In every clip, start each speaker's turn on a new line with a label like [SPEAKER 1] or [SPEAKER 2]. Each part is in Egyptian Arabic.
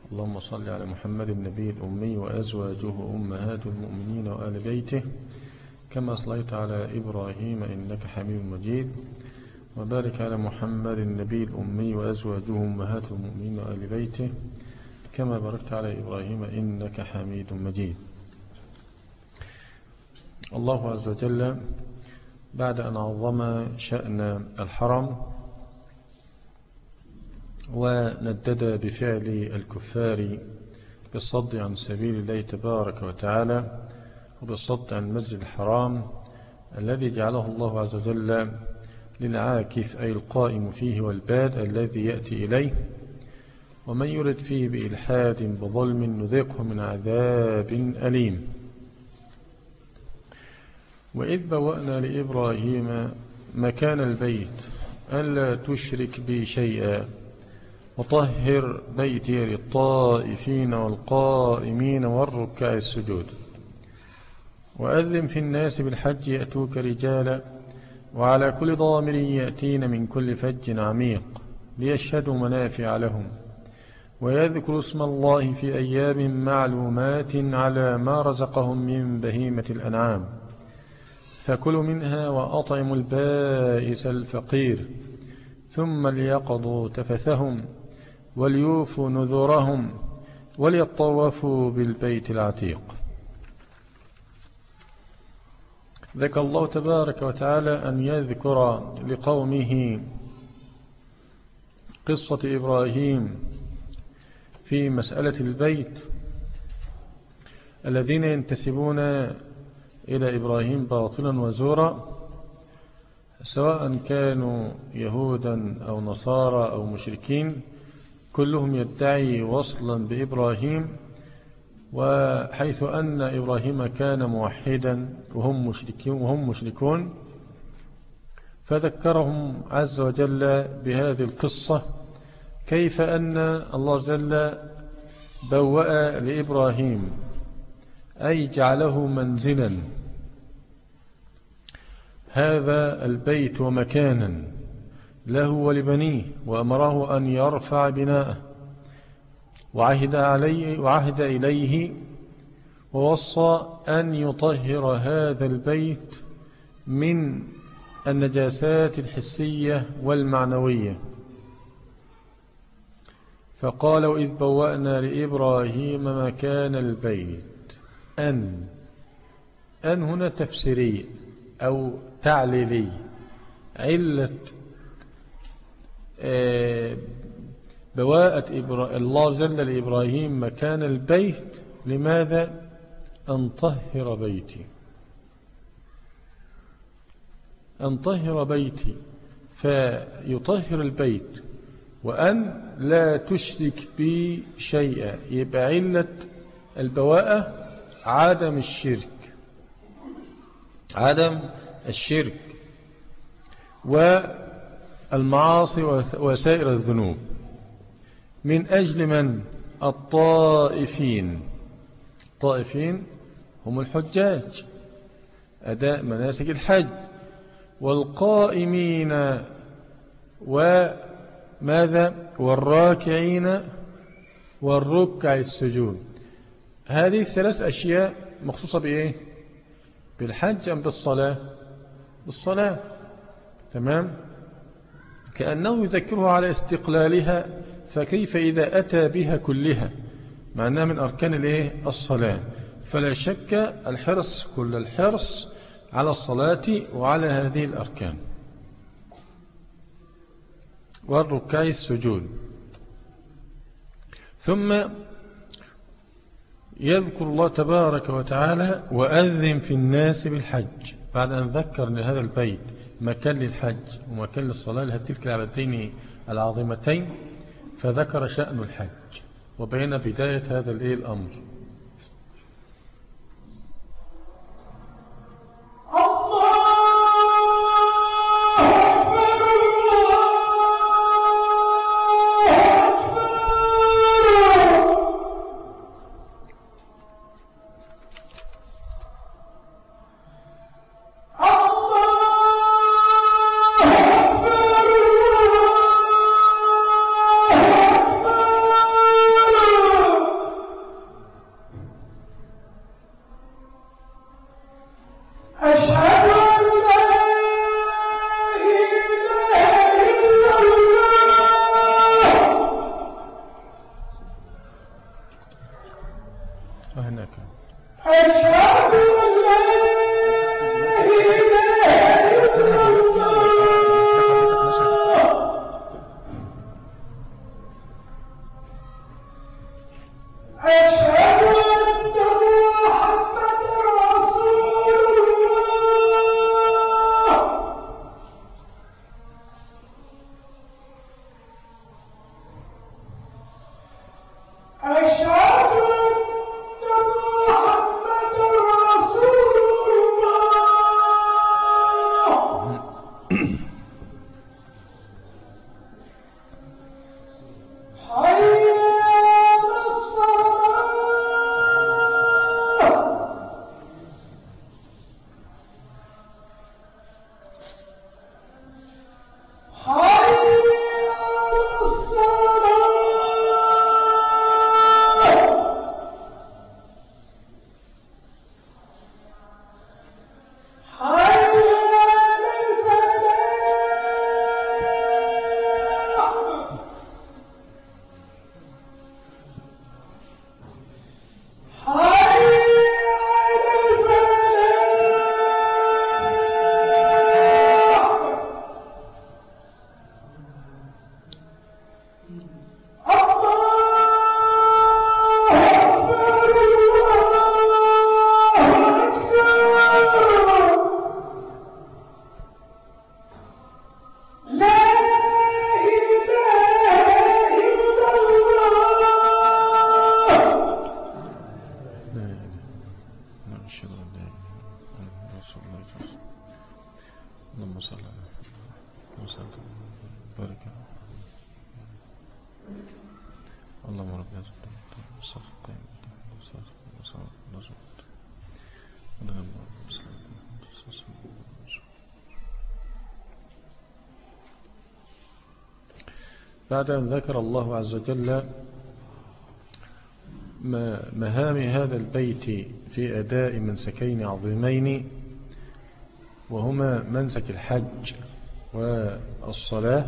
[SPEAKER 1] اللهم صل على محمد النبي الأمي وأزواجه أمهات المؤمنين وآل بيته كما صليت على إبراهيم إنك حميد مجيد وبارك على محمد النبي الأمي وأزواجه أمهات المؤمنين وآل بيته كما باركت على إبراهيم إنك حميد مجيد الله عز وجل بعد أن عظم شأن الحرم وندد بفعل الكفار بالصد عن سبيل الله تبارك وتعالى وبالصد عن المسجد الحرام الذي جعله الله عز وجل للعاكف أي القائم فيه والباد الذي يأتي إليه ومن يرد فيه بإلحاد بظلم نذيقه من عذاب أليم وإذ بوأنا لإبراهيم مكان البيت ألا تشرك بي شيئا وطهر بيتي للطائفين والقائمين والركع السجود وأذن في الناس بالحج يأتوك رجالا وعلى كل ضامر يأتين من كل فج عميق ليشهدوا منافع لهم ويذكر اسم الله في أيام معلومات على ما رزقهم من بهيمة الأنعام فكلوا منها وأطعموا البائس الفقير ثم ليقضوا تفثهم وليوفوا نذورهم وليطوفوا بالبيت العتيق ذكى الله تبارك وتعالى أن يذكر لقومه قصة إبراهيم في مسألة البيت الذين ينتسبون إلى إبراهيم باطلا وزورا سواء كانوا يهودا أو نصارى أو مشركين كلهم يدعي وصلا بإبراهيم وحيث أن إبراهيم كان موحدا وهم مشركون, وهم مشركون فذكرهم عز وجل بهذه القصة كيف أن الله جل بوأ لإبراهيم أي جعله منزلا هذا البيت ومكانا له ولبنيه وأمره أن يرفع بناءه وعهد, عليه وعهد إليه ووصى أن يطهر هذا البيت من النجاسات الحسية والمعنوية فقال وإذ بوأنا لإبراهيم مكان البيت أن أن هنا تفسيري أو تعليلي علة آه، بواءة الله جل لإبراهيم مكان البيت لماذا أن طهر بيتي أن طهر بيتي فيطهر البيت وأن لا تشرك بي شيئا يبقى علة البواءة عدم الشرك عدم الشرك والمعاصي وسائر الذنوب من أجل من الطائفين الطائفين هم الحجاج أداء مناسك الحج والقائمين وماذا والراكعين والركع السجود هذه الثلاث أشياء مخصوصة بإيه بالحج أم بالصلاة بالصلاة تمام كأنه يذكره على استقلالها فكيف إذا أتى بها كلها مع أنها من أركان الإيه الصلاة فلا شك الحرص كل الحرص على الصلاة وعلى هذه الأركان والركاع السجود ثم يذكر الله تبارك وتعالى وأذن في الناس بالحج بعد أن ذكر أن هذا البيت مكان للحج ومكان للصلاة لها تلك العبدين العظيمتين فذكر شأن الحج وبين بداية هذا الأمر بركة
[SPEAKER 2] أشهد أن لا إله إلا الله أشهد أن محمدا رسول الله أشهد أن محمدا رسول الله حي على الصلاة حي على الصلاة حي على الفلاح حي على الفلاح الله أكبر الله أكبر لا إله إلا الله
[SPEAKER 1] لا إله لا أشهد أن لا إله إلا الله رسول الله صلى الله عليه وسلم اللهم صل على محمد وسلم بارك على محمد. اللهم رب هذا الدين والصف القيم والصف والصف والنصر ودنا الله وسلم بعد أن ذكر الله عز وجل ما- مهام هذا البيت في أداء منسكين عظيمين وهما منسك الحج والصلاة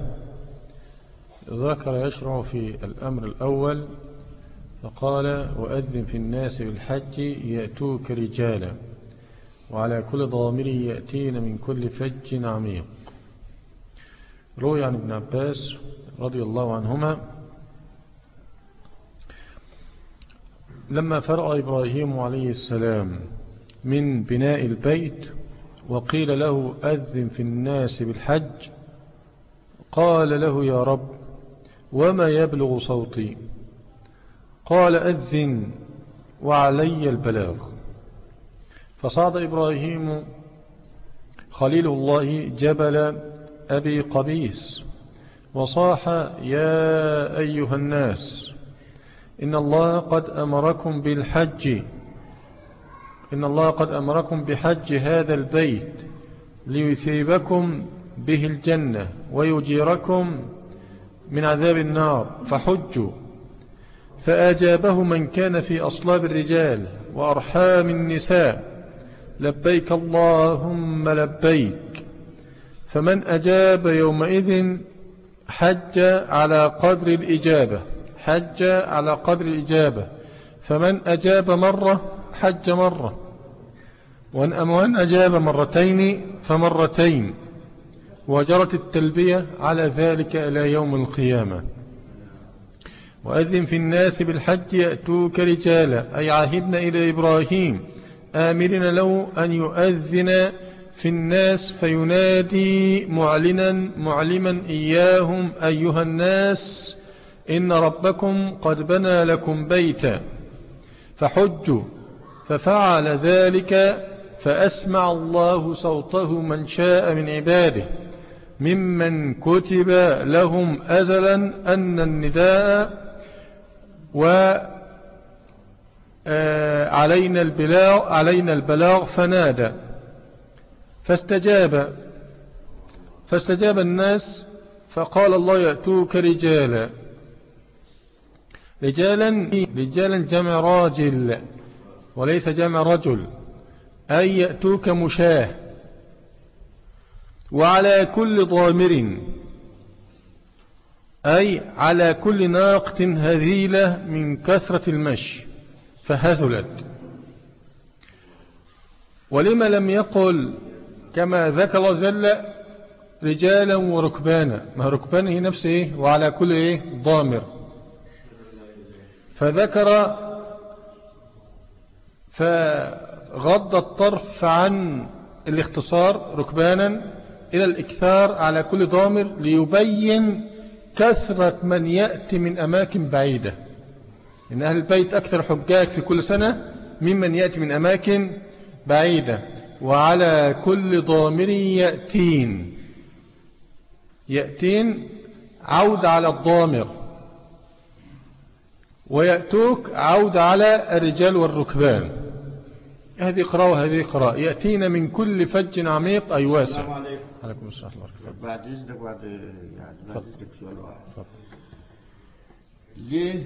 [SPEAKER 1] ذكر يشرع في الأمر الأول فقال وأذن في الناس بالحج يأتوك رجالا وعلى كل ضامر يأتين من كل فج عميق روي عن ابن عباس رضي الله عنهما لما فرأى إبراهيم عليه السلام من بناء البيت وقيل له أذن في الناس بالحج قال له يا رب وما يبلغ صوتي قال أذن وعلي البلاغ فصعد إبراهيم خليل الله جبل أبي قبيس وصاح يا أيها الناس إن الله قد أمركم بالحج إن الله قد أمركم بحج هذا البيت ليثيبكم به الجنة ويجيركم من عذاب النار فحجوا فأجابه من كان في أصلاب الرجال وأرحام النساء لبيك اللهم لبيك فمن أجاب يومئذ حج على قدر الإجابة حج على قدر الإجابة فمن أجاب مرة حج مرة وأن أجاب مرتين فمرتين وجرت التلبية على ذلك إلى يوم القيامة وأذن في الناس بالحج يأتوك رجالا أي عهدنا إلى إبراهيم آمرنا له أن يؤذن في الناس فينادي معلنا معلما إياهم أيها الناس إن ربكم قد بنى لكم بيتا فحجوا ففعل ذلك فأسمع الله صوته من شاء من عباده ممن كتب لهم أزلا أن النداء وعلينا البلاغ, علينا البلاغ فنادى فاستجاب فاستجاب الناس فقال الله يأتوك رجالا رجالا رجالا جمع راجل وليس جمع رجل أي يأتوك مشاه وعلى كل ضامر أي على كل ناقة هذيلة من كثرة المشي فهزلت ولما لم يقل كما ذكر الله جل رجالا وركبانا ما ركبانا هي نفس ايه وعلى كل ايه ضامر فذكر فغض الطرف عن الاختصار ركبانا إلى الإكثار على كل ضامر ليبين كثرة من يأتي من أماكن بعيدة إن أهل البيت أكثر حجاج في كل سنة ممن يأتي من أماكن بعيدة وعلى كل ضامر يأتين يأتين عود على الضامر ويأتوك عود على الرجال والركبان هذه قراءة وهذه قراءة يأتينا من كل فج عميق أي واسع
[SPEAKER 3] السلام عليكم
[SPEAKER 1] عليكم السلام ورحمة الله
[SPEAKER 3] بعد اذنك بعد يعني بعد
[SPEAKER 1] اتفضل.
[SPEAKER 3] اذنك سؤال واحد
[SPEAKER 1] اتفضل.
[SPEAKER 3] ليه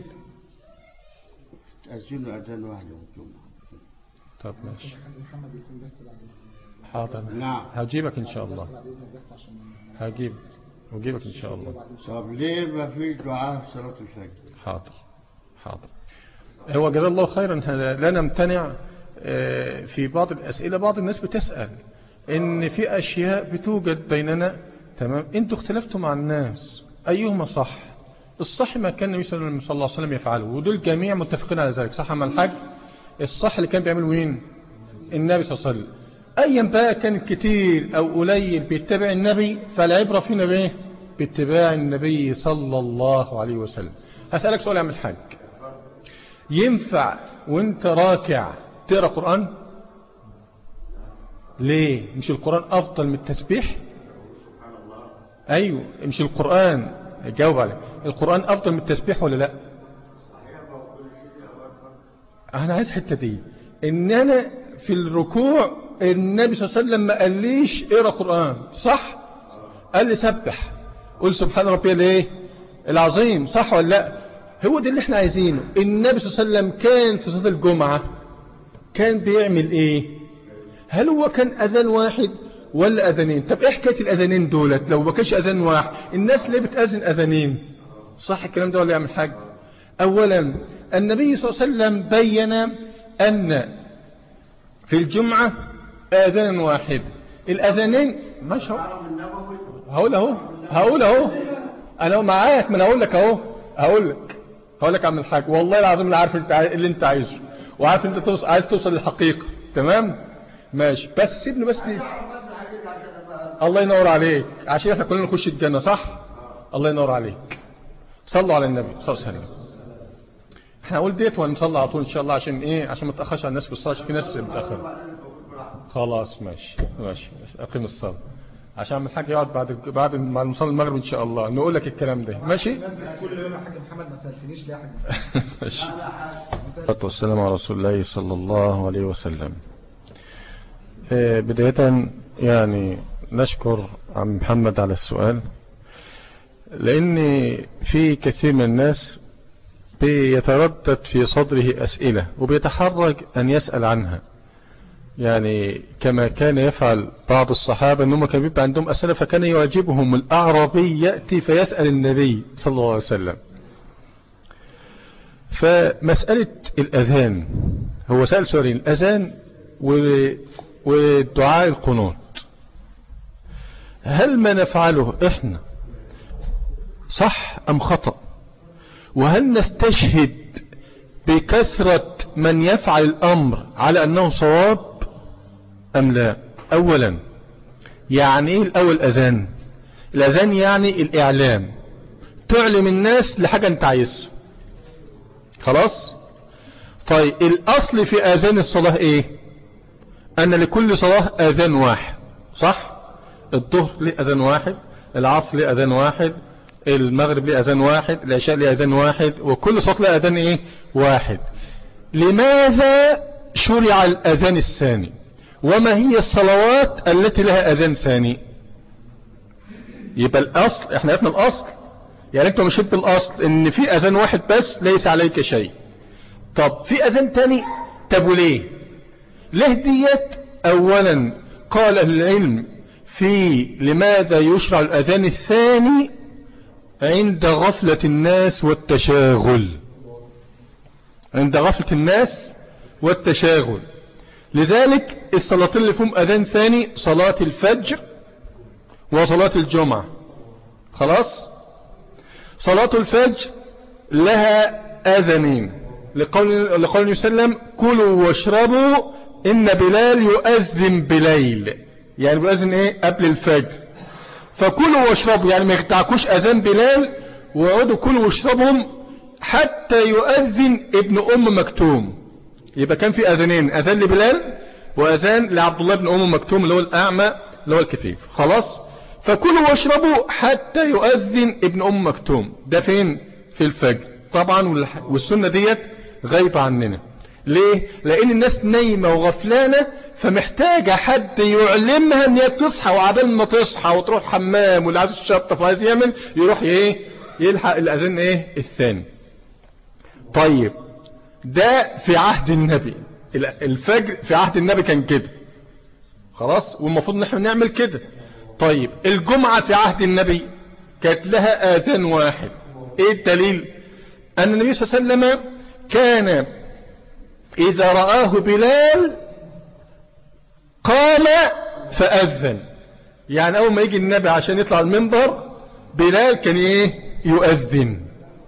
[SPEAKER 3] تأذنوا أذان واحد يوم الجمعة؟
[SPEAKER 1] طب ماشي
[SPEAKER 4] محمد يكون بس بعد
[SPEAKER 1] حاضر
[SPEAKER 3] نعم
[SPEAKER 1] هجيبك إن شاء الله
[SPEAKER 4] بعد اذنك بس عشان
[SPEAKER 1] هجيب وجيبك إن شاء الله
[SPEAKER 3] طب ليه ما في دعاء في صلاة الفجر؟
[SPEAKER 1] حاضر حاضر هو جزاه الله خيرا لا نمتنع آه، في بعض الأسئلة بعض الناس بتسأل إن في أشياء بتوجد بيننا تمام أنتوا اختلفتوا مع الناس أيهما صح الصح ما كان النبي صلى الله عليه وسلم يفعله ودول جميع متفقين على ذلك صح مع الحاج الصح اللي كان بيعمله مين النبي صلى الله عليه وسلم أيا بقى كان كتير أو قليل بيتبع النبي فالعبرة فينا بإيه باتباع النبي صلى الله عليه وسلم هسألك سؤال يا عم الحاج ينفع وانت راكع تقرأ قرآن ليه مش القرآن أفضل من التسبيح أيوه مش القرآن جاوب عليك القرآن أفضل من التسبيح ولا لا أنا عايز حتة دي إن أنا في الركوع النبي صلى الله عليه وسلم ما قاليش اقرأ قرآن صح قال لي سبح قل سبحان ربي الايه العظيم صح ولا لا هو ده اللي احنا عايزينه النبي صلى الله عليه وسلم كان في صلاة الجمعة كان بيعمل ايه هل هو كان اذان واحد ولا اذانين طب ايه حكايه الاذانين دولت لو ما كانش اذان واحد الناس ليه بتاذن اذانين صح الكلام ده ولا يعمل حاجه اولا النبي صلى الله عليه وسلم بين ان في الجمعه اذان واحد الاذانين مش هو هقول اهو هقول اهو انا معاك ما انا اقول لك اهو هقول لك هقول لك يا عم الحاج والله العظيم انا عارف انت عاي- اللي انت عايزه وعارف انت توصل عايز توصل للحقيقه تمام ماشي بس سيبني بس دي. الله ينور عليك عشان احنا كلنا نخش الجنه صح الله ينور عليك صلوا على النبي صلى الله عليه وسلم احنا هنقول ديت وهنصلي على طول ان شاء الله عشان ايه عشان ما تاخرش على الناس في الصلاه عشان في ناس متاخره خلاص ماشي ماشي ماشي. اقيم الصلاه عشان عم الحاج يقعد بعد بعد ما نصلي المغرب ان شاء الله نقول لك الكلام ده ماشي
[SPEAKER 4] كل يوم يا حاج محمد ما سالتنيش ليه يا حاج
[SPEAKER 1] ماشي الصلاة والسلام على رسول الله صلى الله عليه وسلم آه، بداية يعني نشكر عم محمد على السؤال لأن في كثير من الناس بيتردد في صدره أسئلة وبيتحرج أن يسأل عنها يعني كما كان يفعل بعض الصحابة أنهم كان بيبقى عندهم أسئلة فكان يعجبهم الأعرابي يأتي فيسأل النبي صلى الله عليه وسلم فمسألة الأذان هو سأل سؤالين الأذان و- ودعاء القنوت هل ما نفعله إحنا صح أم خطأ وهل نستشهد بكثرة من يفعل الأمر على أنه صواب أم لا أولا يعني إيه الأول أذان الأذان يعني الإعلام تعلم الناس لحاجة أنت عايزها خلاص طيب الأصل في آذان الصلاة إيه أن لكل صلاة آذان واحد صح الظهر ليه أذان واحد العصر ليه أذان واحد المغرب ليه أذان واحد العشاء ليه أذان واحد وكل صلاة ليه أذان إيه واحد لماذا شرع الأذان الثاني وما هي الصلوات التي لها أذان ثاني يبقى الأصل احنا عرفنا الأصل يعني انتوا مشيت بالاصل ان في اذان واحد بس ليس عليك شيء طب في اذان تاني طب وليه ليه ديت اولا قال اهل العلم في لماذا يشرع الاذان الثاني عند غفلة الناس والتشاغل عند غفلة الناس والتشاغل لذلك الصلاتين اللي فيهم اذان ثاني صلاة الفجر وصلاة الجمعة خلاص صلاة الفجر لها اذانين لقول لقول النبي صلى الله عليه وسلم كلوا واشربوا ان بلال يؤذن بليل يعني بيؤذن ايه قبل الفجر فكلوا واشربوا يعني ما يقطعكوش اذان بلال ويقعدوا كلوا واشربهم حتى يؤذن ابن ام مكتوم يبقى كان في اذانين اذان لبلال واذان لعبد الله بن ام مكتوم اللي هو الاعمى اللي هو الكفيف خلاص فكلوا واشربوا حتى يؤذن ابن ام مكتوم ده فين في الفجر طبعا والح- والسنة ديت غايبة عننا ليه لان الناس نايمة وغفلانة فمحتاجة حد يعلمها ان هي تصحى وعبال ما تصحى وتروح حمام واللي عايز يشطف وعايز يعمل يروح ايه يلحق الاذان ايه الثاني طيب ده في عهد النبي ال- الفجر في عهد النبي كان كده خلاص والمفروض ان احنا نعمل كده طيب الجمعة في عهد النبي كانت لها اذان واحد ايه الدليل ان النبي صلى الله عليه وسلم كان اذا رآه بلال قام فأذن يعني اول ما يجي النبي عشان يطلع المنبر بلال كان ايه يؤذن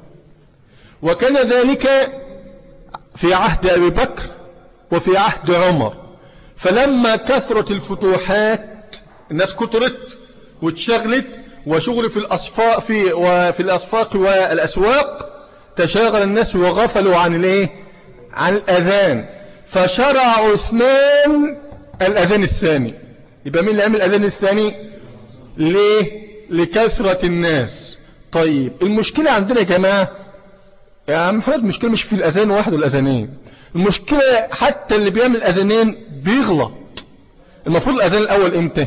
[SPEAKER 1] وكان ذلك في عهد ابي بكر وفي عهد عمر فلما كثرت الفتوحات الناس كترت واتشغلت وشغل في الأصفاق في وفي الأصفاق والأسواق تشاغل الناس وغفلوا عن الايه عن الأذان فشرع عثمان الأذان الثاني يبقى مين اللي عمل الأذان الثاني ليه لكثرة الناس طيب المشكلة عندنا يا جماعة يا عم محمد المشكلة مش في الأذان واحد والأذانين المشكلة حتى اللي بيعمل أذانين بيغلط المفروض الأذان الأول إمتى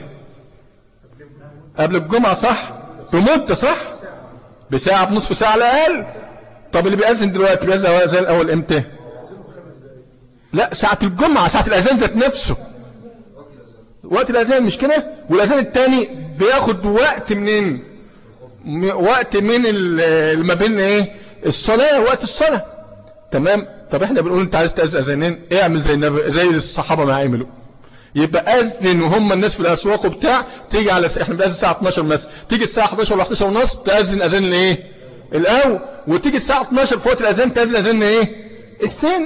[SPEAKER 1] قبل الجمعة صح بمدة صح بساعة بنصف ساعة على الأقل طب اللي بيأذن دلوقتي بيأذن الأذان الأول إمتى لا ساعة الجمعة ساعة الأذان ذات نفسه وقت الأذان مش كده والأذان التاني بياخد وقت منين م- وقت من ال- اللي ما بين ايه الصلاة وقت الصلاة تمام طب احنا بنقول انت عايز تأذن اذانين اعمل زي النبي زي الصحابة ما عملوا يبقى اذن وهم الناس في الاسواق وبتاع تيجي على احنا بنأذن الساعة 12 مثلا تيجي الساعة 11 ولا 11 ونص تأذن اذان الايه الاول وتيجي الساعة 12 في وقت الاذان تأذن اذان ايه الثاني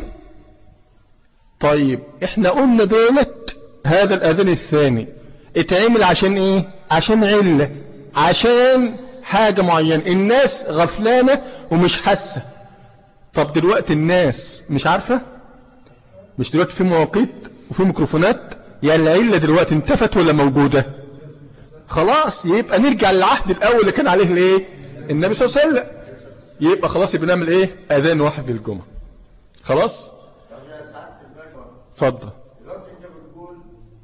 [SPEAKER 1] طيب احنا قلنا دولت هذا الاذان الثاني اتعمل عشان ايه عشان علة عشان حاجة معينة الناس غفلانة ومش حاسة طب دلوقتي الناس مش عارفة مش دلوقتي في مواقيت وفي ميكروفونات يعني العلة دلوقتي انتفت ولا موجودة خلاص يبقى نرجع للعهد الاول اللي كان عليه الايه النبي صلى الله عليه وسلم يبقى خلاص يبقى نعمل ايه اذان واحد للجمعة خلاص
[SPEAKER 3] طب يا سعادة الباشا
[SPEAKER 1] اتفضل
[SPEAKER 3] دلوقتي انت بتقول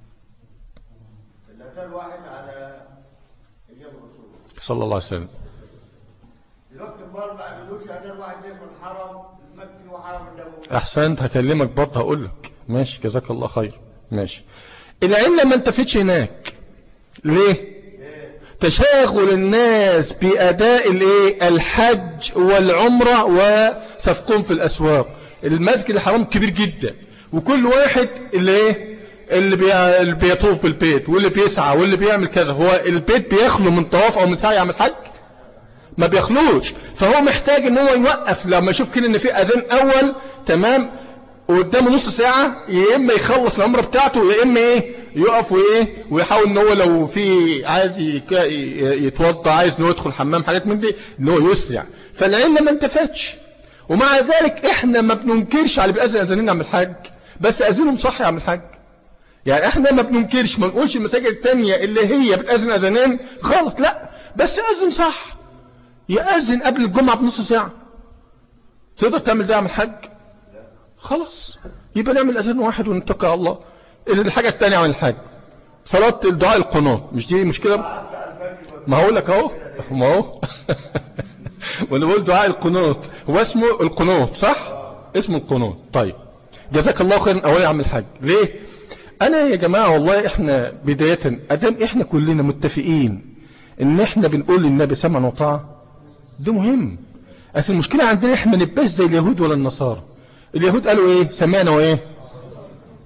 [SPEAKER 3] الاذان واحد على ايام الرسول
[SPEAKER 1] صلى الله عليه وسلم
[SPEAKER 3] دلوقتي امال ما عملوش اذان واحد زي في الحرم المكي وحرم النبوي
[SPEAKER 1] احسنت هكلمك برضه هقول لك ماشي جزاك الله خير ماشي العلة ما انتفتش هناك ليه تشاغل الناس بأداء الايه الحج والعمرة وسفقهم في الأسواق المسجد الحرام كبير جدا وكل واحد اللي ايه اللي, بي... اللي بيطوف بالبيت واللي بيسعى واللي بيعمل كذا هو البيت بيخلو من طواف او من سعي يعمل حج ما بيخلوش فهو محتاج ان هو يوقف لما يشوف كده ان في اذان اول تمام وقدامه نص ساعة يا اما يخلص العمرة بتاعته يا اما ايه يقف وايه ويحاول ان هو لو في عايز يك- ي- يتوضى عايز ان هو يدخل حمام حاجات من دي ان هو يسرع فالعلة ما انتفتش ومع ذلك احنا ما بننكرش على اللي بيأذن اذانين عم الحاج بس اذنهم صح يا عم الحاج يعني احنا ما بننكرش ما نقولش المساجد التانية اللي هي بتأذن اذانين غلط لا بس اذن صح يأذن قبل الجمعة بنص ساعة تقدر تعمل ده يا عم الحاج خلاص يبقى نعمل اذان واحد ونتقى على الله الحاجة التانية عن الحاج صلاة الدعاء القناط مش دي مشكلة ما هقول لك اهو ما هو وانا بقول دعاء القنوط هو اسمه القنوط صح اسمه القنوط طيب جزاك الله خيرا اولا يا عم الحاج ليه انا يا جماعة والله احنا بداية ادام احنا كلنا متفقين ان احنا بنقول للنبي سمعا وطاعة ده مهم اصل المشكلة عندنا احنا ما نبقاش زي اليهود ولا النصارى اليهود قالوا ايه سمعنا وايه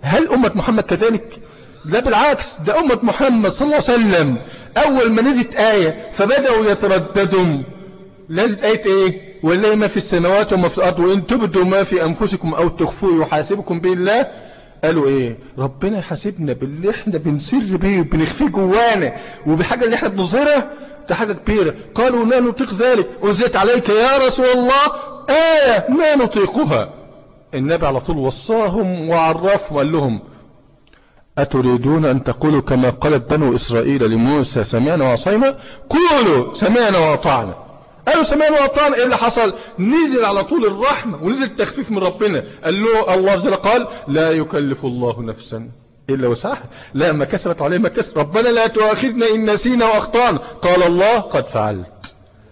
[SPEAKER 1] هل أمة محمد كذلك لا بالعكس ده أمة محمد صلى الله عليه وسلم أول ما نزلت آية فبدأوا يترددوا نزلت آية إيه والله ما في السماوات وما في الأرض وإن تبدوا ما في أنفسكم أو تخفوه يحاسبكم به الله قالوا ايه ربنا يحاسبنا باللي احنا بنسر بيه وبنخفيه جوانا وبحاجة اللي احنا بنظهرها ده حاجة كبيرة قالوا لا نطيق ذلك أنزلت عليك يا رسول الله آية ما نطيقها النبي على طول وصاهم وعرفهم وقال لهم أتريدون أن تقولوا كما قالت بنو إسرائيل لموسى سمعنا وعصينا قولوا سمعنا وأطعنا قالوا سمعنا وأطعنا إيه اللي حصل نزل على طول الرحمة ونزل التخفيف من ربنا قال له الله عز وجل قال لا يكلف الله نفسا إلا وسعها لا ما كسبت عليه ما كسب ربنا لا تؤاخذنا إن نسينا وأخطأنا قال الله قد فعلت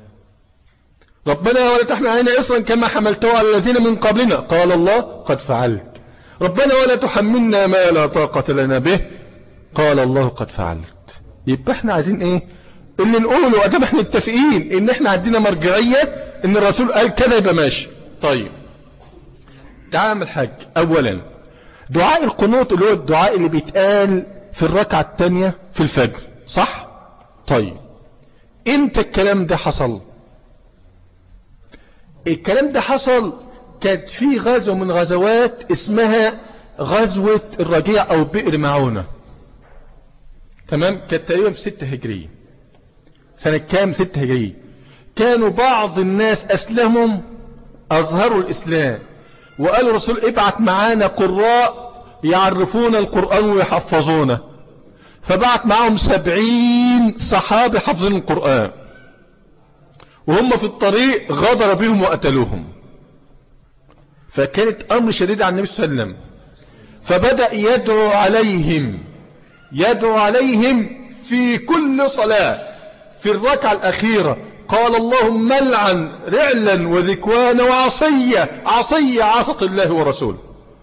[SPEAKER 1] ربنا ولا تحمل علينا إصرا كما حملته على الذين من قبلنا قال الله قد فعلت ربنا ولا تحملنا ما لا طاقة لنا به قال الله قد فعلت يبقى احنا عايزين ايه اللي نقوله ادام احنا متفقين ان احنا عندنا مرجعية ان الرسول قال كذا يبقى ماشي طيب تعال الحاج اولا دعاء القنوط اللي هو الدعاء اللي بيتقال في الركعة التانية في الفجر صح طيب امتى الكلام ده حصل الكلام ده حصل كانت في غزوة من غزوات اسمها غزوة الرجيع او بئر معونة تمام كانت تقريبا في ستة هجرية سنة كام ستة هجرية كانوا بعض الناس اسلموا اظهروا الاسلام وقالوا الرسول ابعت معانا قراء يعرفون القرآن ويحفظونه فبعت معهم سبعين صحابي حفظين القرآن وهم في الطريق غدر بهم وقتلوهم فكانت امر شديد على النبي صلى الله عليه وسلم فبدأ يدعو عليهم يدعو عليهم في كل صلاة في الركعة الاخيرة قال اللهم ملعن رعلا وذكوان وعصية عصية عصت الله ورسوله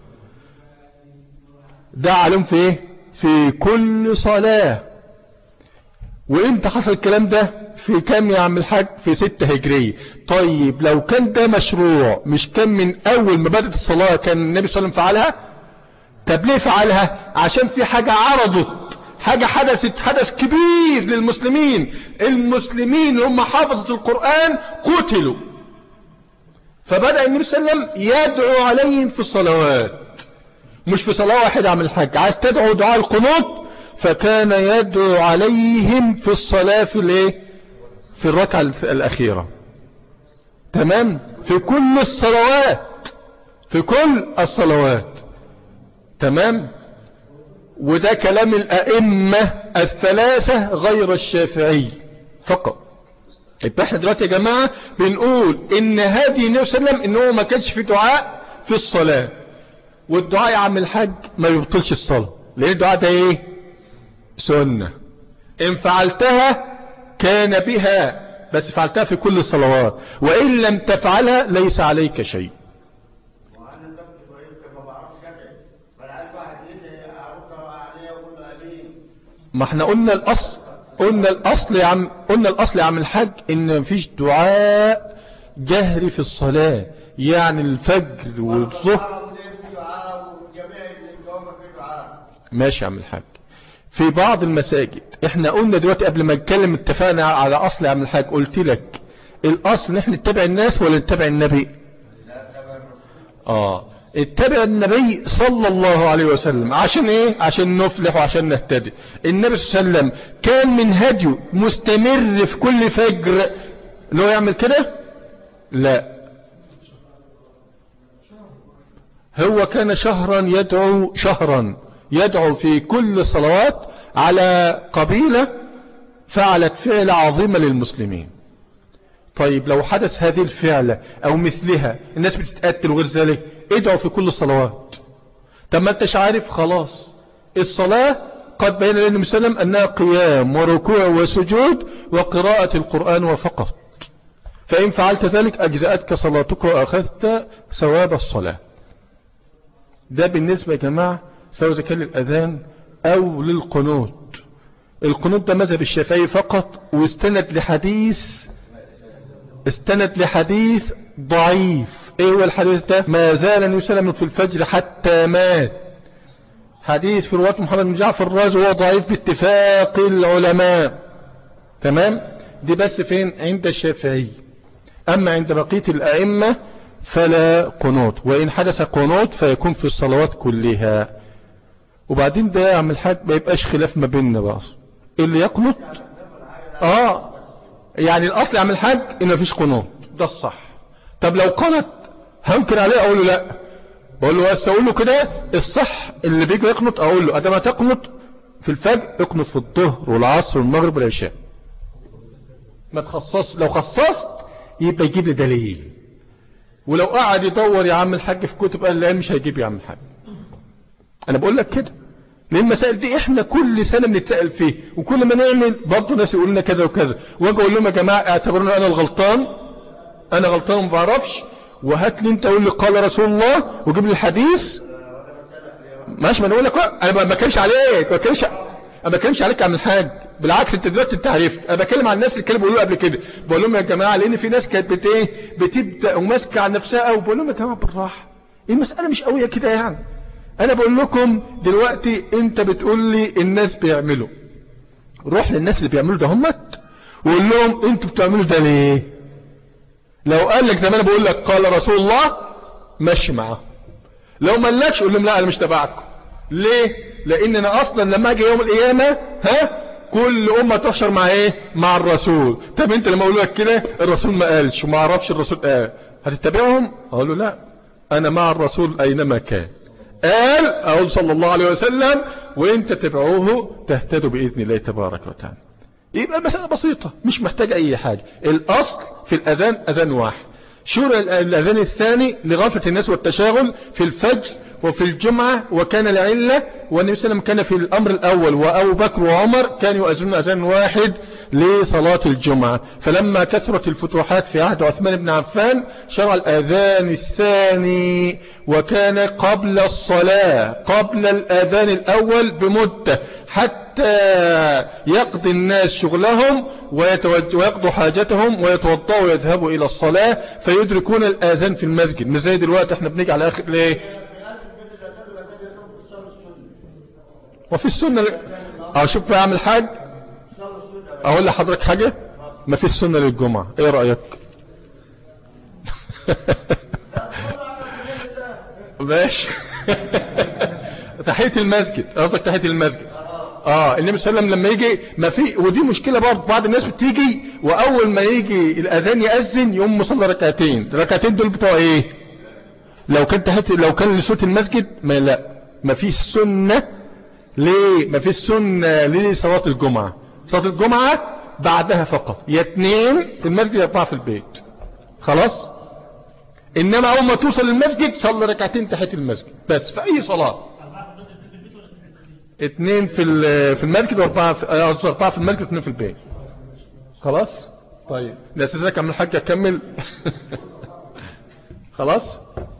[SPEAKER 1] دعا عليهم في ايه في كل صلاة وامتى حصل الكلام ده في كام يا عم الحاج في ستة هجرية طيب لو كان ده مشروع مش كان من اول ما بدأت الصلاة كان النبي صلى الله عليه وسلم فعلها طب ليه فعلها عشان في حاجة عرضت حاجة حدثت حدث كبير للمسلمين المسلمين هم حافظة القرآن قتلوا فبدأ النبي صلى الله عليه وسلم يدعو عليهم في الصلوات مش في صلاة واحدة عم الحاج عايز تدعو دعاء القنوط فكان يدعو عليهم في الصلاة في الايه في الركعة الأخيرة تمام في كل الصلوات في كل الصلوات تمام وده كلام الأئمة الثلاثة غير الشافعي فقط يبقى احنا دلوقتي يا جماعة بنقول ان هذه النبي صلى الله عليه وسلم ان هو ما كانش في دعاء في الصلاة والدعاء يا عم الحاج ما يبطلش الصلاة لان الدعاء ده ايه سنة ان فعلتها كان بها بس فعلتها في كل الصلوات وان لم تفعلها ليس عليك شيء
[SPEAKER 3] وانا نفسي كويس ما بعرفش ادعي فانا عايز واحد يدعي ارد عليه واقول له امين
[SPEAKER 1] ما احنا قلنا الاصل قلنا الاصل يا عم قلنا الاصل يا عم الحاج ان مفيش دعاء جهري في الصلاة يعني الفجر والظهر ماشي يا عم الحاج في بعض المساجد احنا قلنا دلوقتي قبل ما نتكلم اتفقنا على اصل يا عم الحاج قلت لك الاصل ان احنا نتبع الناس ولا نتبع النبي اه اتبع النبي صلى الله عليه وسلم عشان ايه عشان نفلح وعشان نهتدي النبي صلى الله عليه وسلم كان من هديه مستمر في كل فجر لو يعمل كده لا هو كان شهرا يدعو شهرا يدعو في كل صلوات على قبيلة فعلت فعل عظيمة للمسلمين طيب لو حدث هذه الفعلة او مثلها الناس بتتقتل وغير ذلك ادعوا في كل الصلوات طب ما انتش عارف خلاص الصلاة قد بين لنا النبي صلى الله عليه وسلم انها قيام وركوع وسجود وقراءة القرآن وفقط فإن فعلت ذلك أجزأتك صلاتك وأخذت ثواب الصلاة ده بالنسبة يا جماعة سواء إذا كان للأذان أو للقنوت القنوت ده مذهب الشافعي فقط واستند لحديث استند لحديث ضعيف ايه هو الحديث ده ما زال النبي صلى الله عليه وسلم في الفجر حتى مات حديث في رواية محمد بن جعفر الرازي وهو ضعيف باتفاق العلماء تمام دي بس فين عند الشافعي أما عند بقية الأئمة فلا قنوط وإن حدث قنوط فيكون في الصلوات كلها وبعدين ده يا عم الحاج ما يبقاش خلاف ما بيننا بقى اللي يقنط اه يعني الاصل يا عم الحاج ان مفيش قنوط ده الصح طب لو قنط هنكر عليه اقول له لا بقول له بس اقول له كده الصح اللي بيجي يقنط اقول له ادام تقنط في الفجر اقنط في الظهر والعصر والمغرب والعشاء ما تخصص لو خصصت يبقى يجيب لي دليل ولو قعد يدور يا عم الحاج في كتب قال لا مش هيجيب يا عم الحاج انا بقول لك كده لان المسائل دي احنا كل سنه بنتسال فيه وكل ما نعمل برضه ناس يقول لنا كذا وكذا واجي اقول لهم يا جماعه اعتبروني انا الغلطان انا غلطان وما بعرفش وهات لي انت قول لي قال رسول الله وجيب لي الحديث ماشي ما انا اقول لك انا ما بتكلمش عليك ما بتكلمش انا ما بتكلمش عليك يا عم الحاج بالعكس انت دلوقتي انت عرفت انا بتكلم عن الناس اللي كانوا بيقولوا قبل كده بقول لهم يا جماعه لان في ناس كانت بت ايه بتبدا وماسكه على نفسها قوي بقول لهم يا جماعه بالراحه المساله مش قويه كده يعني انا بقول لكم دلوقتي انت بتقول لي الناس بيعملوا روح للناس اللي بيعملوا ده همت وقول لهم انتوا بتعملوا ده ليه لو قال لك زي ما انا بقول لك قال رسول الله مشي معاه لو ما قالكش قول لهم لا انا مش تبعكم ليه لان انا اصلا لما اجي يوم القيامه ها كل امه تحشر مع ايه مع الرسول طب انت لما اقول لك كده الرسول ما قالش وما اعرفش الرسول قال هتتبعهم اقول له لا انا مع الرسول اينما كان قال اقول صلى الله عليه وسلم وان تتبعوه تهتدوا باذن الله تبارك وتعالى يبقى المسألة بسيطة مش محتاجة اي حاجة الاصل في الاذان اذان واحد شورى الاذان الثاني لغفلة الناس والتشاغل في الفجر وفي الجمعة وكان لعلة والنبي صلى الله عليه وسلم كان في الامر الاول وابو بكر وعمر كانوا يؤذنون اذان واحد لصلاة الجمعة فلما كثرت الفتوحات في عهد عثمان بن عفان شرع الاذان الثاني وكان قبل الصلاة قبل الاذان الاول بمدة حتى يقضي الناس شغلهم ويتوج... ويقضوا حاجتهم ويتوضأوا ويذهبوا الى الصلاة فيدركون الاذان في المسجد مش زي دلوقتي احنا بنيجي على اخر ليه وفي السنة اه شوف بقى اعمل حاج اقول لحضرتك حاجة ما في السنة للجمعة ايه رأيك ماشي تحية المسجد قصدك تحية المسجد اه النبي صلى الله عليه وسلم لما يجي ما في ودي مشكلة برضه بعض الناس بتيجي واول ما يجي الاذان يأذن يقوم مصلي ركعتين الركعتين دول بتوع ايه لو كان تحية لو كان لصوت المسجد ما لا ما فيش سنة ليه ما فيش سنة لصلاة الجمعة صلاة الجمعة بعدها فقط يا اتنين في المسجد يا اربعة في البيت خلاص انما اول ما توصل المسجد صلي ركعتين تحت المسجد بس في اي صلاة اتنين في في المسجد واربعة في اه اربعة في المسجد واتنين في البيت خلاص طيب نستاذنك عم الحاج اكمل خلاص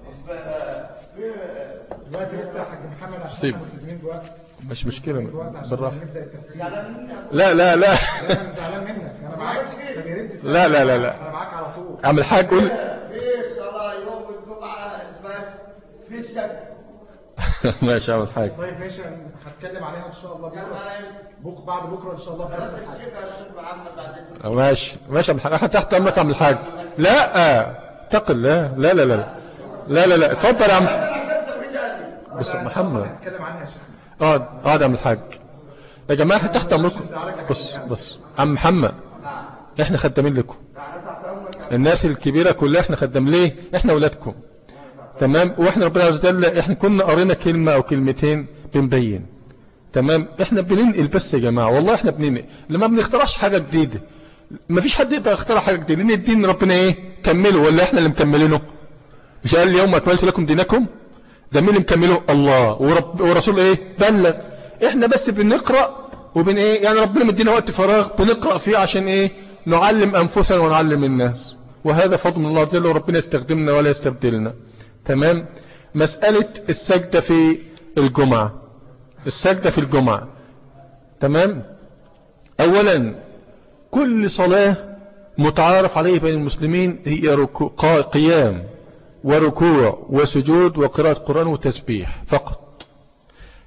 [SPEAKER 4] دلوقتي لسه يا حاج محمد عشان
[SPEAKER 1] سيب.
[SPEAKER 4] احنا مسلمين دلوقتي
[SPEAKER 1] مش مشكلة
[SPEAKER 4] دلوقتي عشان
[SPEAKER 1] بالراحة
[SPEAKER 4] نبدا التفسير
[SPEAKER 1] لا لا لا
[SPEAKER 4] لا انا زعلان منك انا معاك طب يا ريت تسمعني.
[SPEAKER 1] لا لا لا لا
[SPEAKER 4] انا معاك على طول
[SPEAKER 1] عم الحاج قول
[SPEAKER 3] في صلاة يوم الجمعة اسمها في السبت
[SPEAKER 1] ماشي يا عم الحاج
[SPEAKER 4] طيب ماشي أنا هتكلم عليها ان شاء الله بكره بك بعد بكره ان شاء الله في
[SPEAKER 3] بس
[SPEAKER 4] نفس الحاجه
[SPEAKER 3] الشيخ الشيخ محمد بعدين
[SPEAKER 1] ماشي ماشي يا عم الحاج احنا تحت امرك يا عم الحاج لا اتق الله لا لا لا لا لا لا اتفضل يا عم بص محمد
[SPEAKER 4] هتكلم عنها يا شيخ
[SPEAKER 1] اقعد اقعد يا عم الحاج يا جماعه احنا تحت امركم بص بص عم محمد احنا خدامين لكم الناس الكبيره كلها احنا خدام ليه احنا اولادكم تمام واحنا ربنا عز وجل احنا كنا قرينا كلمه او كلمتين بنبين تمام احنا بننقل بس يا جماعه والله احنا بننقل لما بنخترعش حاجه جديده مفيش حد يقدر يخترع حاجه جديده لان الدين ربنا ايه كمله ولا احنا اللي مكملينه مش قال اليوم اكملت لكم دينكم ده مين اللي مكمله الله ورب ورسول ايه بلغ احنا بس بنقرا وبن ايه يعني ربنا مدينا وقت فراغ بنقرا فيه عشان ايه نعلم انفسنا ونعلم الناس وهذا فضل الله جل وربنا يستخدمنا ولا يستبدلنا تمام مسألة السجدة في الجمعة السجدة في الجمعة تمام اولا كل صلاة متعارف عليه بين المسلمين هي ركو... قا- قيام وركوع وسجود وقراءة قرآن وتسبيح فقط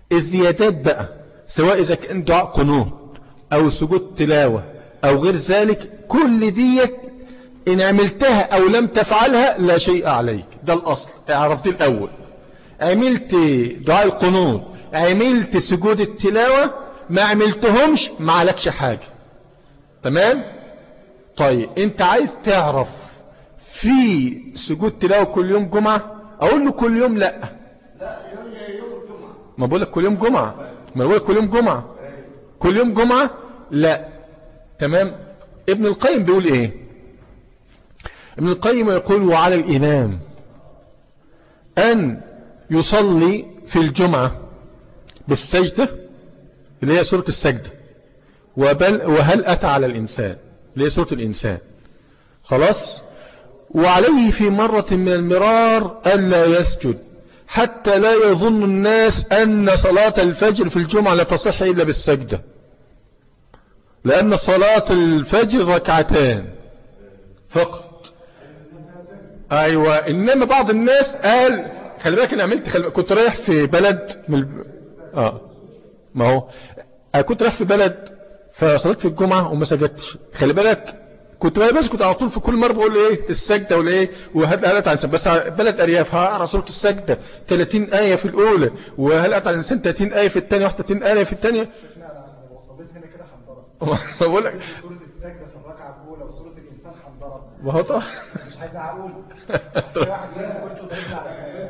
[SPEAKER 1] الزيادات بقى سواء إذا كان دعاء قنوت أو سجود تلاوة أو غير ذلك كل ديت إن عملتها أو لم تفعلها لا شيء عليك ده الأصل عرفت الأول عملت دعاء القنوت عملت سجود التلاوة ما عملتهمش ما عليكش حاجة تمام طيب انت عايز تعرف في سجود تلاوة كل يوم جمعة اقول له كل يوم لا
[SPEAKER 3] لا يوم يوم الجمعة
[SPEAKER 1] ما بقول لك كل يوم جمعة ما بقول لك كل يوم جمعة كل يوم جمعة لا تمام ابن القيم بيقول ايه ابن القيم يقول وعلى الامام ان يصلي في الجمعة بالسجدة اللي هي سورة السجدة وبل وهل أتى على الإنسان اللي هي سورة الإنسان خلاص وعليه في مرة من المرار ألا يسجد حتى لا يظن الناس أن صلاة الفجر في الجمعة لا تصح إلا بالسجدة لأن صلاة الفجر ركعتان فقط أيوة إنما بعض الناس قال خلي بالك أنا عملت خلي بالك كنت رايح في بلد من الب... آه ما هو أنا كنت رايح في بلد فصليت في الجمعة وما سجدتش خلي بالك كنت بقى بس كنت على طول في كل مرة بقول ايه السجدة ولا ايه وهل قالت على الانسان بس بلد ارياف هقرا سورة السجدة 30 آية في الاولى وهل قالت على الانسان 30 آية في الثانية 31 آية في الثانية
[SPEAKER 4] لو صليت هنا كده هنضرب
[SPEAKER 1] بقول لك
[SPEAKER 4] سورة السجدة في الركعة الأولى وسورة الإنسان هنضرب
[SPEAKER 1] ما هو طبعا
[SPEAKER 4] مش عايز أقول في واحد فينا كرسي ضربنا على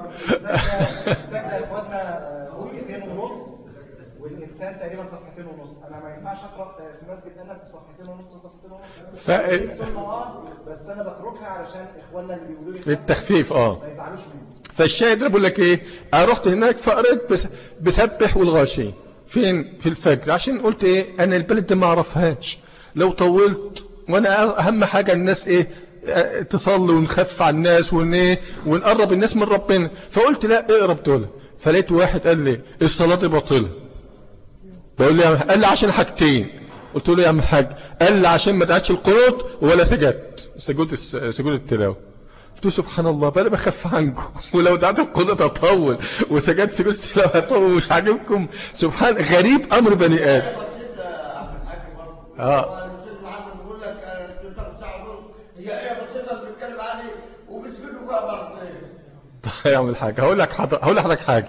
[SPEAKER 4] السجدة يا إخوانا ورقتين ونص والإنسان تقريبا صفحتين ونص أنا ما ينفعش أقرأ في مسجد أنا في صفحتين ونص وصفحتين ونص
[SPEAKER 1] ف-
[SPEAKER 4] سنة آه، بس أنا بتركها علشان إخواننا اللي بيقولوا لي
[SPEAKER 1] للتخفيف اه
[SPEAKER 4] ما يزعلوش مني
[SPEAKER 1] فالشاهد ده بقول لك ايه انا رحت هناك فقريت بس بسبح والغاشي فين في الفجر عشان قلت ايه انا البلد ده ما اعرفهاش لو طولت وانا اهم حاجة الناس ايه اه، تصلي ونخف على الناس ون ايه ونقرب الناس من ربنا فقلت لا اقرب دول فلقيت واحد قال لي الصلاة دي باطلة بقول له يا عم- قال لي عشان حاجتين قلت له يا عم الحاج قال لي عشان ما دعتش القنوت ولا سجدت سجود الس- سجود التلاوه قلت له سبحان الله بقى انا بخف عنكم ولو دعت القنوت اطول وسجدت سجود التلاوه هطول مش عاجبكم سبحان غريب امر بني ادم
[SPEAKER 3] بسيط يا عم الحاج برضه
[SPEAKER 1] آه.
[SPEAKER 3] هو الاستاذ محمد بيقول لك آه، بتاخد ساعه ونص هي ايه بسيطه اللي بنتكلم عليه وبتسجدوا فيها مرتين
[SPEAKER 1] طيب يا عم الحاج هقول لك حضر... هقول لحضرتك حاجه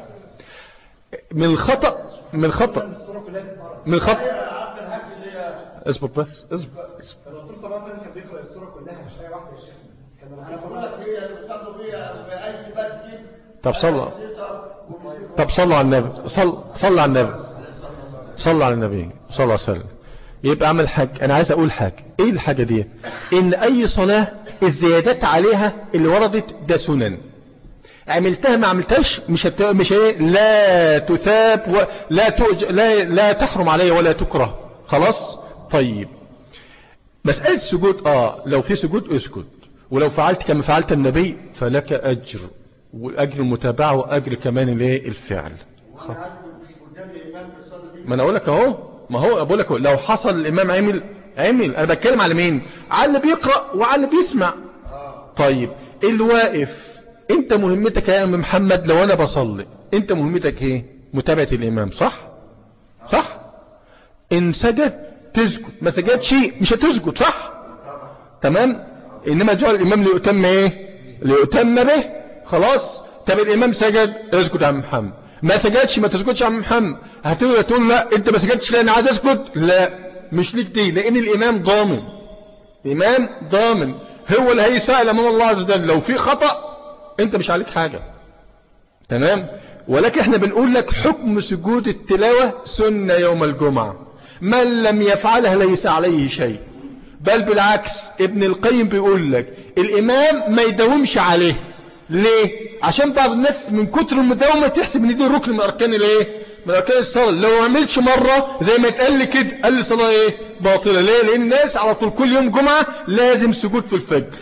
[SPEAKER 1] من الخطا من الخطا
[SPEAKER 4] السورة كلها تتقرأ
[SPEAKER 1] من الخطا
[SPEAKER 3] يا عم الحاج اللي هي
[SPEAKER 1] اصبر بس اصبر
[SPEAKER 4] الرسول صلى الله عليه وسلم كان بيقرأ السورة كلها مش آية واحدة يا شيخ كان
[SPEAKER 3] انا
[SPEAKER 4] الرسول
[SPEAKER 3] بقول لك هي اللي بتصلوا فيها في اي مسجد
[SPEAKER 1] طب صلى
[SPEAKER 3] بسيطه ومش
[SPEAKER 1] طب صلوا على النبي صل صلى على النبي صلى على النبي صلى الله عليه وسلم يبقى عمل حاجة انا عايز اقول حاجة ايه الحاجة دي ان اي صلاة الزيادات عليها اللي وردت ده سنن عملتها ما عملتهاش مش هت... مش ايه لا تثاب ولا تؤج... لا لا تحرم عليه ولا تكره خلاص طيب مسألة السجود اه لو في سجود اسجد ولو فعلت كما فعلت النبي فلك اجر واجر المتابعة واجر كمان الايه الفعل
[SPEAKER 3] وانا عندي مش قدامي امام بيصلي بيه
[SPEAKER 1] ما انا اقول لك اهو ما هو بقول لك أهو، لو حصل الامام عمل عمل انا بتكلم على مين على اللي بيقرا وعلى اللي بيسمع طيب اللي واقف انت مهمتك يا ام محمد لو انا بصلي انت مهمتك ايه متابعه الامام صح صح ان سجد تسجد ما سجدش مش هتسجد صح تمام انما جعل الامام ليؤتم ايه ليؤتم به خلاص طب الامام سجد اسجد يا عم محمد ما سجدش ما تسجدش يا عم محمد هتقول تقول لا انت ما سجدتش لا انا عايز اسجد لا مش ليك دي لان الامام ضامن الامام ضامن هو اللي هيسأل امام الله عز وجل لو في خطأ انت مش عليك حاجة تمام ولكن احنا بنقول لك حكم سجود التلاوة سنة يوم الجمعة من لم يفعلها ليس عليه شيء بل بالعكس ابن القيم بيقول لك الامام ما يداومش عليه ليه عشان بعض الناس من كتر المداومة تحسب ان دي ركن من اركان الايه من اركان الصلاة لو ما عملش مرة زي ما يتقال لي كده قال لي صلاة ايه باطلة ليه لان الناس على طول كل يوم جمعة لازم سجود في الفجر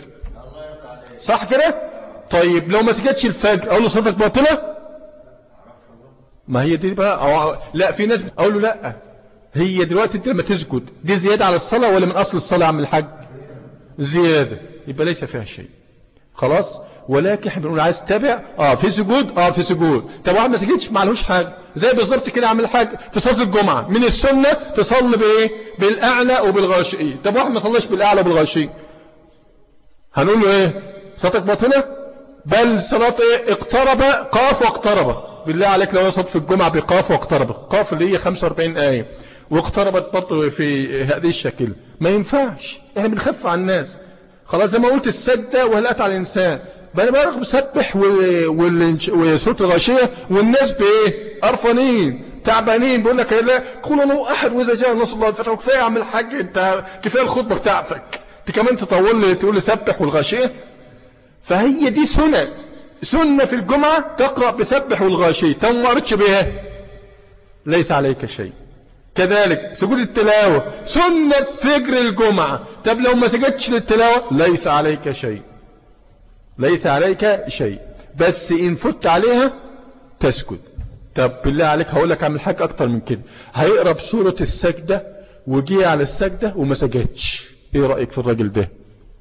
[SPEAKER 1] صح كده طيب لو ما سجدش الفجر اقول له صلاتك باطلة ما هي دي بقى أو لا في ناس اقول له لا هي دلوقتي انت لما تسجد دي زيادة على الصلاة ولا من اصل الصلاة يا عم الحاج زيادة يبقى ليس فيها شيء خلاص ولكن احنا بنقول عايز تتابع اه في سجود اه في سجود طب واحد ما سجدش ما عليهوش حاجه زي بالظبط كده عامل حاجه في صلاه الجمعه من السنه تصلي بايه بالاعلى وبالغاشيه طب واحد ما صلاش بالاعلى وبالغاشيه هنقول له ايه صلاتك باطله بل صلاه ايه اقترب قاف واقترب بالله عليك لو صلاه في الجمعه بقاف واقترب قاف اللي هي 45 ايه واقتربت برضه في هذه الشكل ما ينفعش احنا بنخف على الناس خلاص زي ما قلت السجدة وهلقت على الإنسان بل بقى مسبح وسورة الغاشية والناس بإيه قرفانين تعبانين بيقول لك لا قول الله أحد وإذا جاء نصر الله الفتح كفاية يا عم الحاج أنت كفاية الخطبة بتاعتك أنت كمان تطول لي تقول لي سبح والغاشية فهي دي سنة سنة في الجمعة تقرأ بسبح والغاشية تمرتش بها ليس عليك شيء كذلك سجود التلاوة سنة فجر الجمعة طب لو ما سجدتش للتلاوة ليس عليك شيء ليس عليك شيء بس إن فت عليها تسجد طب بالله عليك هقول لك اعمل حاجة أكتر من كده هيقرب سورة السجدة وجي على السجدة وما سجدش ايه رأيك في الراجل ده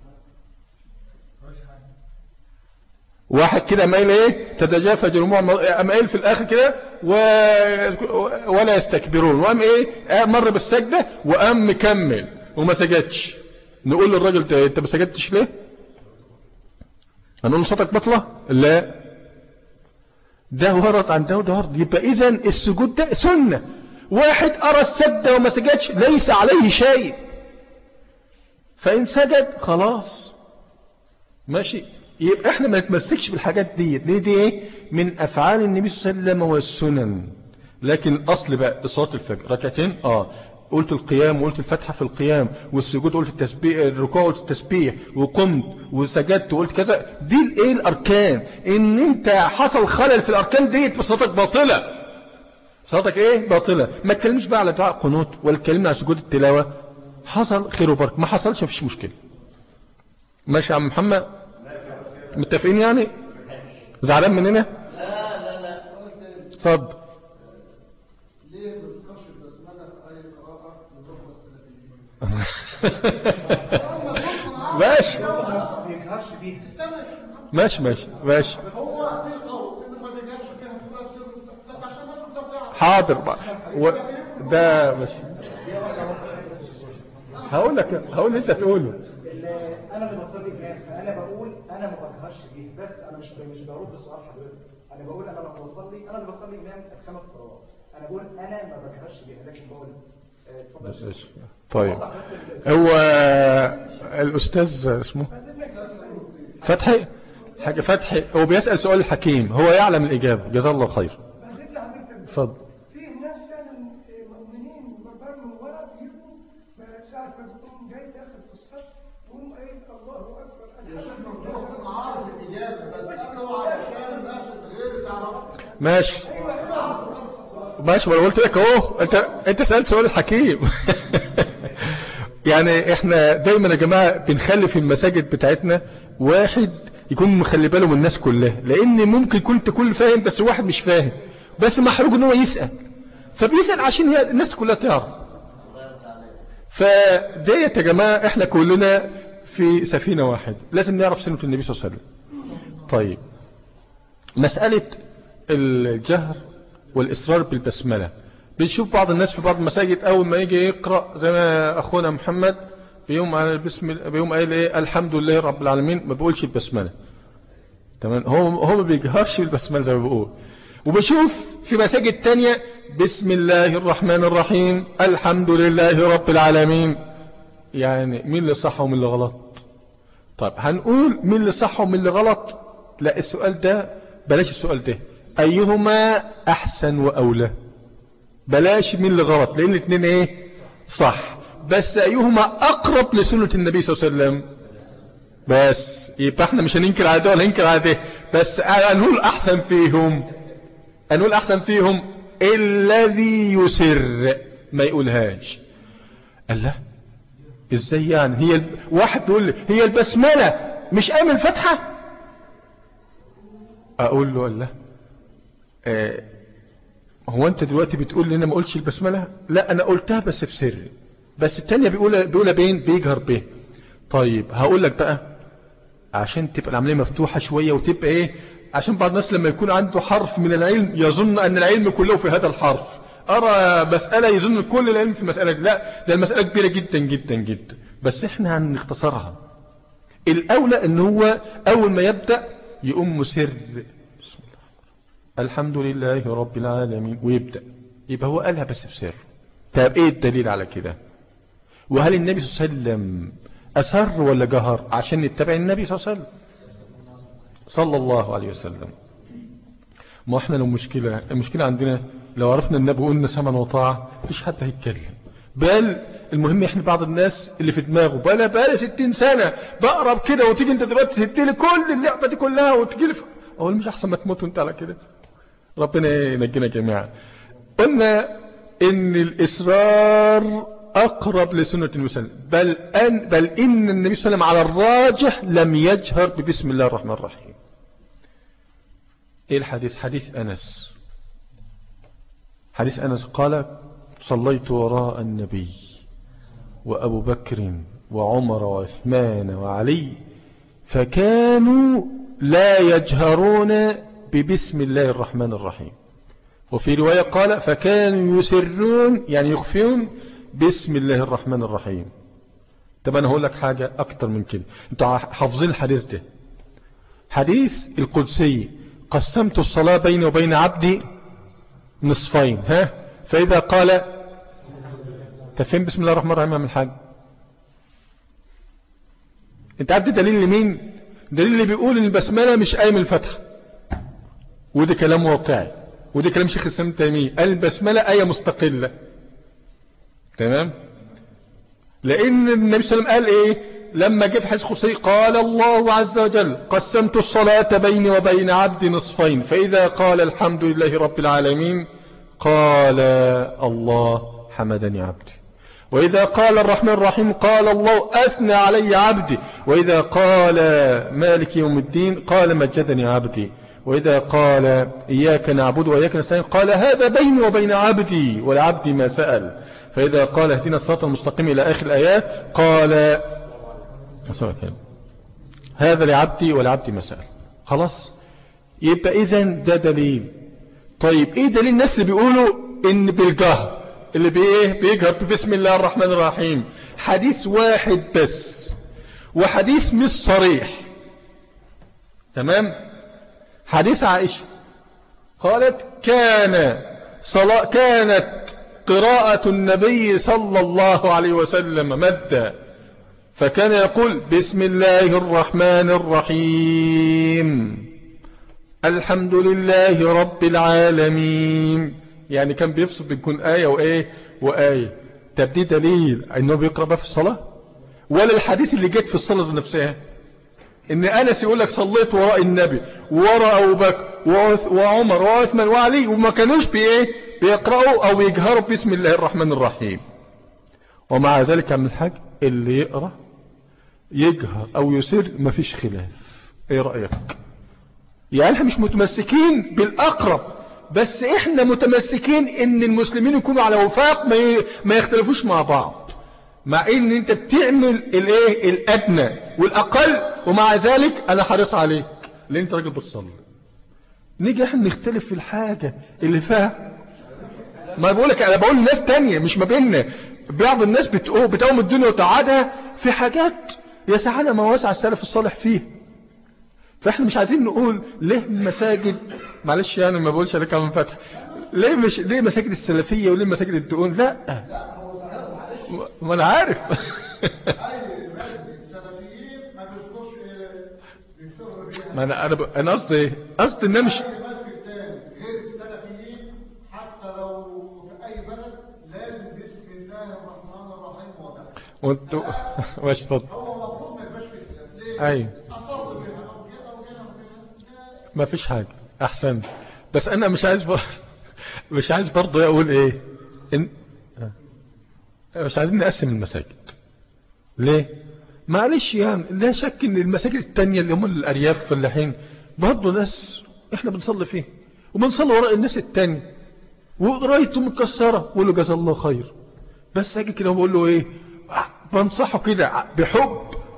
[SPEAKER 1] واحد كده مايل ايه تتجافى جنوبهم ام قايل في الاخر كده و... ولا يستكبرون وام ايه آه مر بالسجدة وام مكمل وما سجدش نقول للراجل ده انت ما سجدتش ليه هنقول له صوتك بطلة لا ده ورد عن ده وده ورد يبقى اذا السجود ده سنة واحد ارى السجدة وما سجدش ليس عليه شيء فان سجد خلاص ماشي يبقى احنا ما نتمسكش بالحاجات دي ليه دي ايه من افعال النبي صلى الله عليه وسلم والسنن لكن الاصل بقى صلاه الفجر ركعتين اه قلت القيام وقلت الفتحة في القيام والسجود قلت التسبيح الركوع قلت التسبيح وقمت وسجدت وقلت كذا دي الايه الاركان ان انت حصل خلل في الاركان ديت بصلاتك باطلة صلاتك ايه باطلة ما تكلمش بقى على دعاء قنوت ولا تكلمنا على سجود التلاوة حصل خير وبركة ما حصلش مفيش مشكلة ماشي يا عم محمد متفقين يعني زعلان مننا
[SPEAKER 3] لا لا لا
[SPEAKER 1] اتفضل
[SPEAKER 5] ليه ما تذكرش البسمله في اي قراءه للركبه السلفيه
[SPEAKER 1] ماشي
[SPEAKER 4] ما بيجهرش بيها
[SPEAKER 1] ماشي ماشي ماشي
[SPEAKER 5] هو في قول ان ما تجاش فيها فلان بس عشان ما انت بتعرف
[SPEAKER 1] حاضر بقى و... ده ماشي هقول لك هقول اللي انت تقوله
[SPEAKER 4] ال- انا اللي بصلي امام فانا بقول انا ما بجهرش بيه بس انا مش مش برد السؤال حضرتك انا بقول انا لما بصلي انا اللي بصلي امام الخمس قراءات انا بقول انا ما بجهرش بيها لكن بقول آه، اتفضل يا شيخ.
[SPEAKER 1] طيب هو الأستاذ اسمه فتحي حاجة فتحي هو بيسأل سؤال الحكيم هو يعلم الإجابة جزاه الله خير
[SPEAKER 6] بعدين عملت
[SPEAKER 1] اتفضل
[SPEAKER 6] في ناس فعلا مؤمنين وبر من ورا بيجوا ساعة ما بتقوم جاي داخل في الصف يقوم قايل الله أكبر الحمد لله
[SPEAKER 5] تكون عارف الاجابه بس انا هو علشان الناس غير تعرف
[SPEAKER 1] ماشي ماشي ما انا قلت لك اهو انت انت سألت سؤال الحكيم يعني احنا دايما يا جماعة بنخلي في المساجد بتاعتنا واحد يكون مخلي باله من الناس كلها لان ممكن كنت كل فاهم بس واحد مش فاهم بس محروق ان هو يسأل فبيسأل عشان هي الناس كلها تعرف فديت يا جماعة احنا كلنا في سفينة واحد لازم نعرف سنة النبي صلى الله عليه وسلم طيب مسألة الجهر والإصرار بالبسملة بنشوف بعض الناس في بعض المساجد أول ما يجي يقرأ زي ما أخونا محمد بيوم على البسم بيوم قايل إيه الحمد لله رب العالمين ما بيقولش البسملة تمام هو هو ما بيجهرش البسملة زي ما بيقول وبشوف في مساجد تانية بسم الله الرحمن الرحيم الحمد لله رب العالمين يعني مين اللي صح ومين اللي غلط طيب هنقول مين اللي صح ومين اللي غلط لا السؤال ده بلاش السؤال ده ايهما احسن واولى بلاش مين اللي غلط لان الاثنين ايه صح بس ايهما اقرب لسنة النبي صلى الله عليه وسلم بس يبقى احنا مش هننكر على ده ولا هننكر على ده بس هنقول احسن فيهم هنقول احسن فيهم الذي يسر ما يقولهاش الله ازاي يعني هي الب... واحد بيقول لي هي البسملة مش قايم الفتحة اقول له الله آه هو انت دلوقتي بتقول لي انا ما قلتش البسملة لا انا قلتها بس في سر بس التانية بيقول بيقولها بين بيجهر به طيب هقول لك بقى عشان تبقى العملية مفتوحة شوية وتبقى ايه عشان بعض الناس لما يكون عنده حرف من العلم يظن ان العلم كله في هذا الحرف ارى مسألة يظن كل العلم في المسألة دي. لا ده المسألة كبيرة جدا جدا جدا بس احنا هنختصرها الاولى ان هو اول ما يبدأ يقوم مسر بسم الله الحمد لله رب العالمين ويبدأ يبقى هو قالها بس بسر طب ايه الدليل على كده وهل النبي صلى الله عليه وسلم أسر ولا جهر عشان نتبع النبي صلى الله عليه وسلم صلى الله عليه وسلم ما احنا لو مشكلة المشكلة عندنا لو عرفنا النبي قلنا سمن وطاعة مفيش حد هيتكلم بل المهم احنا بعض الناس اللي في دماغه بقى بقى 60 سنة بقرب كده وتيجي انت دلوقتي تديلي كل اللعبة دي كلها وتجي لي اقول مش احسن ما تموت وانت على كده ربنا ينجينا جميعا قلنا ان الاصرار اقرب لسنة المسلم بل ان بل ان النبي صلى الله عليه وسلم على الراجح لم يجهر ببسم الله الرحمن الرحيم ايه الحديث حديث انس حديث انس قال صليت وراء النبي وابو بكر وعمر وعثمان وعلي فكانوا لا يجهرون ببسم الله الرحمن الرحيم وفي رواية قال فكانوا يسرون يعني يخفون بسم الله الرحمن الرحيم طب انا هقول لك حاجة اكتر من كده انتوا حافظين الحديث ده حديث القدسي قسمت الصلاة بيني وبين عبدي نصفين ها فاذا قال تفهم بسم الله الرحمن الرحيم من حاج انت عارف دليل لمين دليل اللي بيقول ان البسملة مش قايم الفتح وده كلام واقعي وده كلام شيخ الاسلام تيمية قال البسملة آية مستقلة تمام لان النبي صلى الله عليه وسلم قال ايه لما جاب حديث قدسي قال الله عز وجل قسمت الصلاة بيني وبين عبدي نصفين فإذا قال الحمد لله رب العالمين قال الله حمدني عبدي وإذا قال الرحمن الرحيم قال الله أثنى علي عبدي وإذا قال مالك يوم الدين قال مجدني عبدي وإذا قال إياك نعبد وإياك نستعين قال هذا بيني وبين عبدي ولعبدي ما سأل فإذا قال اهدنا الصراط المستقيم إلى آخر الآيات قال هذا لعبدي ولعبدي ما سأل خلاص يبقى إذا ده دليل طيب إيه دليل الناس اللي بيقولوا إن بالجهر اللي بإيه بيجهر بسم الله الرحمن الرحيم حديث واحد بس وحديث مش صريح تمام حديث عائشة قالت كان صلاة كانت قراءة النبي صلى الله عليه وسلم مدى فكان يقول بسم الله الرحمن الرحيم الحمد لله رب العالمين يعني كان بيفصل بيكون آية وآية وآية طب دي دليل انه بيقرأ بقى في الصلاة ولا الحديث اللي جت في الصلاة نفسها ان انس يقول لك صليت وراء النبي وراء ابو بكر وعمر وعثمان وعلي وما كانوش بايه بيقرأوا او يجهروا بسم الله الرحمن الرحيم ومع ذلك عم الحاج اللي يقرأ يجهر او يسر مفيش خلاف ايه رأيك يعني احنا مش متمسكين بالاقرب بس احنا متمسكين ان المسلمين يكونوا على وفاق ما, ي... ما يختلفوش مع بعض مع ان انت بتعمل الايه الادنى والاقل ومع ذلك انا حريص عليك لان انت راجل بتصلي نيجي احنا نختلف في الحاجة اللي فيها ما بقولك انا بقول لناس تانية مش ما بيننا بعض الناس بتقوم بتقوم الدنيا وتعادها في حاجات يسعنا ما وسع السلف الصالح فيه فاحنا مش عايزين نقول ليه مساجد معلش يعني ما بقولش عليك من فتح ليه مش ليه مساجد السلفية وليه مساجد الدقون لا ما انا عارف
[SPEAKER 5] السلفيين ما بيذكرش بيشتغلوا بيها
[SPEAKER 1] ما انا انا ب... انا قصدي ايه قصدي ان أنا مش
[SPEAKER 5] مسجد تاني غير السلفيين حتى لو في اي بلد لازم بسم الله الرحمن الرحيم وضع
[SPEAKER 1] وانتوا ماشي اتفضل
[SPEAKER 5] هو المفروض ما يبقاش في الكلام ليه؟
[SPEAKER 1] ايوه
[SPEAKER 5] اصل بها او كده او كده او كده
[SPEAKER 1] ما فيش حاجة احسن بس انا مش عايز بر... مش عايز برضه اقول ايه إن... مش عايزين نقسم المساجد ليه معلش يعني لا شك ان المساجد التانية اللي هم الارياف فلاحين برضه ناس احنا بنصلي فيه وبنصلي وراء الناس التانية وقرايته متكسرة بقول له جزا الله خير بس اجي كده وبقول له ايه بنصحه كده بحب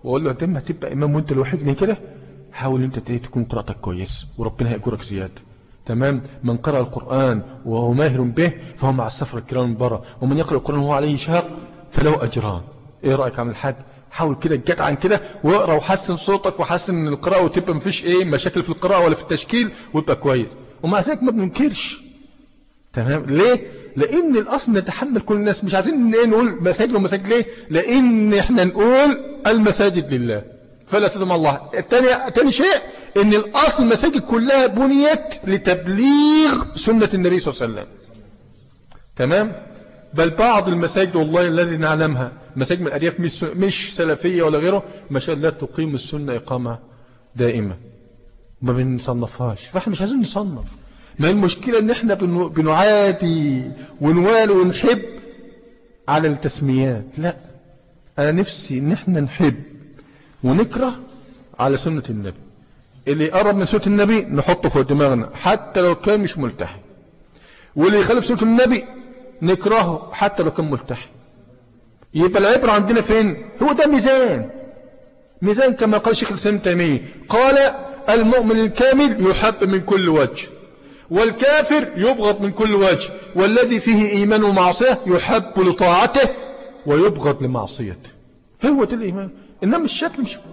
[SPEAKER 1] واقول له انت ما هتبقى امام وانت الوحيد اللي كده حاول انت ت- تكون قراءتك كويس وربنا هيأجرك زيادة تمام من قرأ القرآن وهو ماهر به فهو مع السفر الكرام من بره ومن يقرأ القرآن وهو عليه شاق فله أجران ايه رأيك عم الحاج حاول كده جدع عن كده واقرا وحسن صوتك وحسن القراءة وتبقى مفيش ايه مشاكل في القراءة ولا في التشكيل ويبقى كويس ومع ذلك ما بننكرش تمام ليه لان الاصل نتحمل كل الناس مش عايزين إيه نقول مساجد ومساجد ليه لان احنا نقول المساجد لله فلا تدعو مع الله التاني تاني شيء ان الاصل المساجد كلها بنيت لتبليغ سنة النبي صلى الله عليه وسلم تمام بل بعض المساجد والله الذي نعلمها مساجد من الأرياف مش, مش سلفية ولا غيره ما شاء الله تقيم السنة إقامة دائمة ما بنصنفهاش فاحنا مش عايزين نصنف ما هي المشكلة ان احنا بنو- بنعادي ونوالي ونحب على التسميات لا انا نفسي ان احنا نحب ونكره على سنة النبي اللي يقرب من سنة النبي نحطه فوق دماغنا حتى لو كان مش ملتحي واللي يخالف سنة النبي نكرهه حتى لو كان ملتحي يبقى العبرة عندنا فين هو ده ميزان ميزان كما قال شيخ الإسلام تيمية قال المؤمن الكامل يحب من كل وجه والكافر يبغض من كل وجه والذي فيه إيمان ومعصية يحب لطاعته ويبغض لمعصيته هو ده الإيمان إنما الشكل مش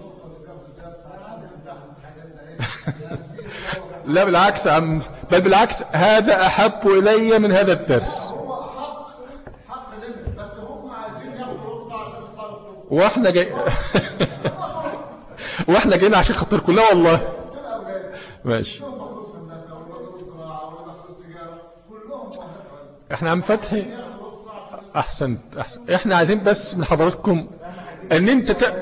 [SPEAKER 1] لا بالعكس يا عم بل بالعكس هذا أحب إلي من هذا الدرس
[SPEAKER 5] هو حق حق لنا بس هم عايزين ياخدوا رخصة عشان يطلعوا
[SPEAKER 1] واحنا جاي واحنا جايين عشان خاطر كلها والله ماشي احنا عم فتحي احسنت احسن احنا عايزين بس من حضراتكم ان انت ت...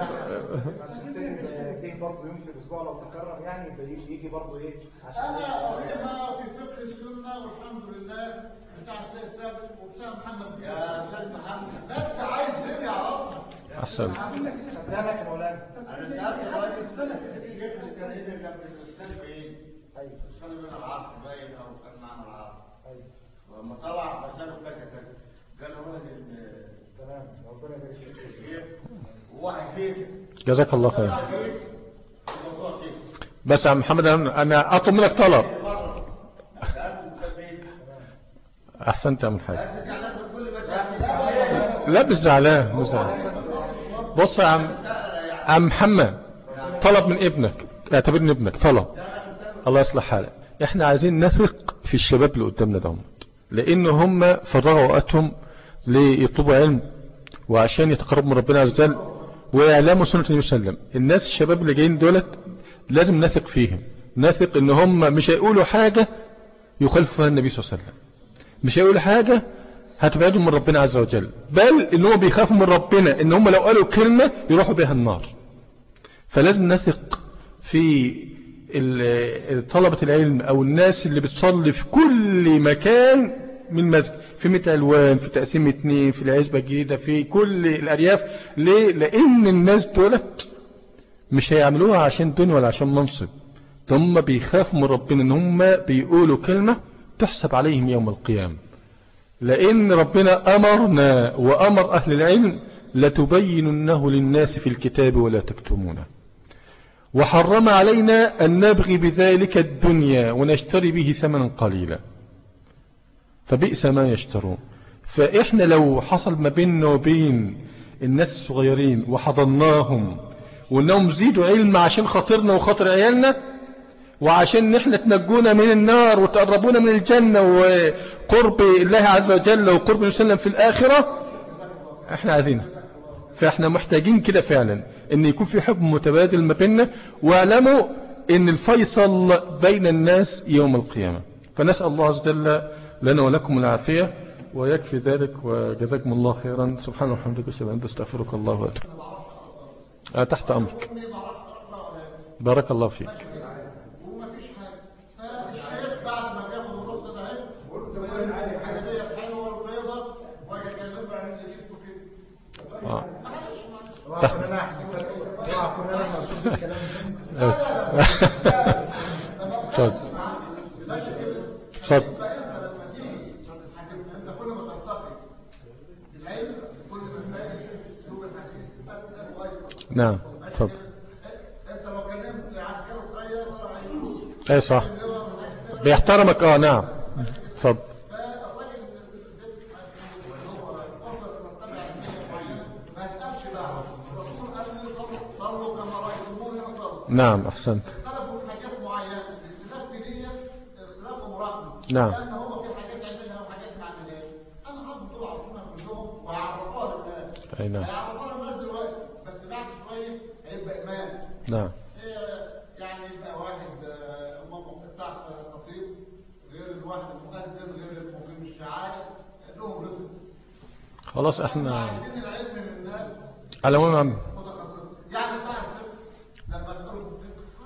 [SPEAKER 4] فيه برضه يوم في الاسبوع لو تكرر يعني بيجي يجي برضه ايه عشان
[SPEAKER 5] انا قريتها في فقه السنه والحمد لله بتاع السيد ثابت وبتاع محمد يا استاذ محمد بس عايز ايه يعرفها
[SPEAKER 1] احسنت
[SPEAKER 4] قدامك يا مولانا
[SPEAKER 3] انا سالت دلوقتي السنه الشيخ اللي كان هنا جنب الاستاذ بعيد
[SPEAKER 4] ايوه
[SPEAKER 3] صلي من العصر باين او كان معنا العصر ولما طلع بساله كذا كذا قال له ولد ال-
[SPEAKER 4] تمام ربنا يبارك فيك
[SPEAKER 3] الشيخ وهو هيفيد
[SPEAKER 1] جزاك الله خير
[SPEAKER 3] الموضوع كده
[SPEAKER 1] بس يا عم محمد انا أنا اطلب منك طلب
[SPEAKER 3] بره سالته كان بعيد
[SPEAKER 1] احسنت يا عم الحاج
[SPEAKER 3] انت زعلان من كل مساجد
[SPEAKER 1] لا مش زعلان مش زعلان بص يا عم عم محمد طلب من ابنك اعتبرني ابنك طلب الله يصلح حالك احنا عايزين نثق في الشباب اللي قدامنا دوت لان هم فرغوا وقتهم ليطلبوا علم وعشان يتقربوا من ربنا عز وجل ويعلموا سنة النبي صلى الله عليه وسلم الناس الشباب اللي جايين دولت لازم نثق فيهم نثق ان هم مش هيقولوا حاجة يخالفها النبي صلى الله عليه وسلم مش هيقولوا حاجة هتبعدهم من ربنا عز وجل بل ان هم بيخافوا من ربنا ان هم لو قالوا كلمة يروحوا بها النار فلازم نثق في ال- طلبة العلم او الناس اللي بتصلي في كل مكان من مسجد في مئة الوان في تقسيم اتنين في العزبة الجديدة في كل الارياف ليه لان الناس دولت مش هيعملوها عشان دنيا ولا عشان منصب ده هم بيخافوا من ربنا ان هم بيقولوا كلمة تحسب عليهم يوم القيامة لأن ربنا أمرنا وأمر أهل العلم لتبيننه للناس في الكتاب ولا تكتمونه وحرم علينا أن نبغي بذلك الدنيا ونشتري به ثمنا قليلا فبئس ما يشترون فإحنا لو حصل ما بيننا وبين الناس الصغيرين وحضناهم وانهم زيدوا علم عشان خاطرنا وخاطر عيالنا وعشان احنا تنجونا من النار وتقربونا من الجنة وقرب الله عز وجل وقرب نسلم في الآخرة احنا عايزينها فاحنا محتاجين كده فعلا ان يكون في حب متبادل ما بيننا واعلموا ان الفيصل بين الناس يوم القيامة فنسأل الله عز وجل لنا ولكم العافية ويكفي ذلك وجزاكم الله خيرا سبحانه وحمدك وشهد أن استغفرك الله وأتوب آه تحت أمرك بارك الله فيك
[SPEAKER 5] ومفيش حاجه فالشيخ بعد ما بياخد الرخصه ده اهي بيقول له الحاجه ديت حلوه وبيضه واجي اكلمه عن اللي جبته كده
[SPEAKER 1] آه.
[SPEAKER 4] اوعى كنا انا احسن اوعى كنا انا مبسوط بالكلام ده
[SPEAKER 1] اتفضل اتفضل
[SPEAKER 5] فانت لما تيجي انت كل ما ترتقي العلم كل ما تلاقي اسلوب الحديث بس ده كويس
[SPEAKER 1] نعم اتفضل اي صح بيحترمك اه نعم اتفضل
[SPEAKER 5] ما يسألش بقى الرسول قال لي صلوا- صلوا كما رأيتموني أصلي
[SPEAKER 1] نعم احسنت
[SPEAKER 5] اختلفوا في حاجات معينة الاختلاف في ديت اختلاف مرحب
[SPEAKER 1] نعم.
[SPEAKER 5] لأن هم في حاجات يعملها وحاجات ما يعملهاش أنا حاطط طول عرفنا كلهم وهيعرفوها للناس
[SPEAKER 1] اي نعم
[SPEAKER 5] هيعرفوها للناس دلوقتي بس بعد شوية هيبقى إيمان
[SPEAKER 1] نعم
[SPEAKER 5] هي يعني يبقى واحد آه، هم بتاع خطيب غير الواحد المؤذن غير المقيم الشعائر لهم رزق
[SPEAKER 1] خلاص احنا
[SPEAKER 5] عايزين العلم من الناس
[SPEAKER 1] على العموم يا عم
[SPEAKER 5] متخصصة يعني بتاع الفقه لما اسأله في الفقه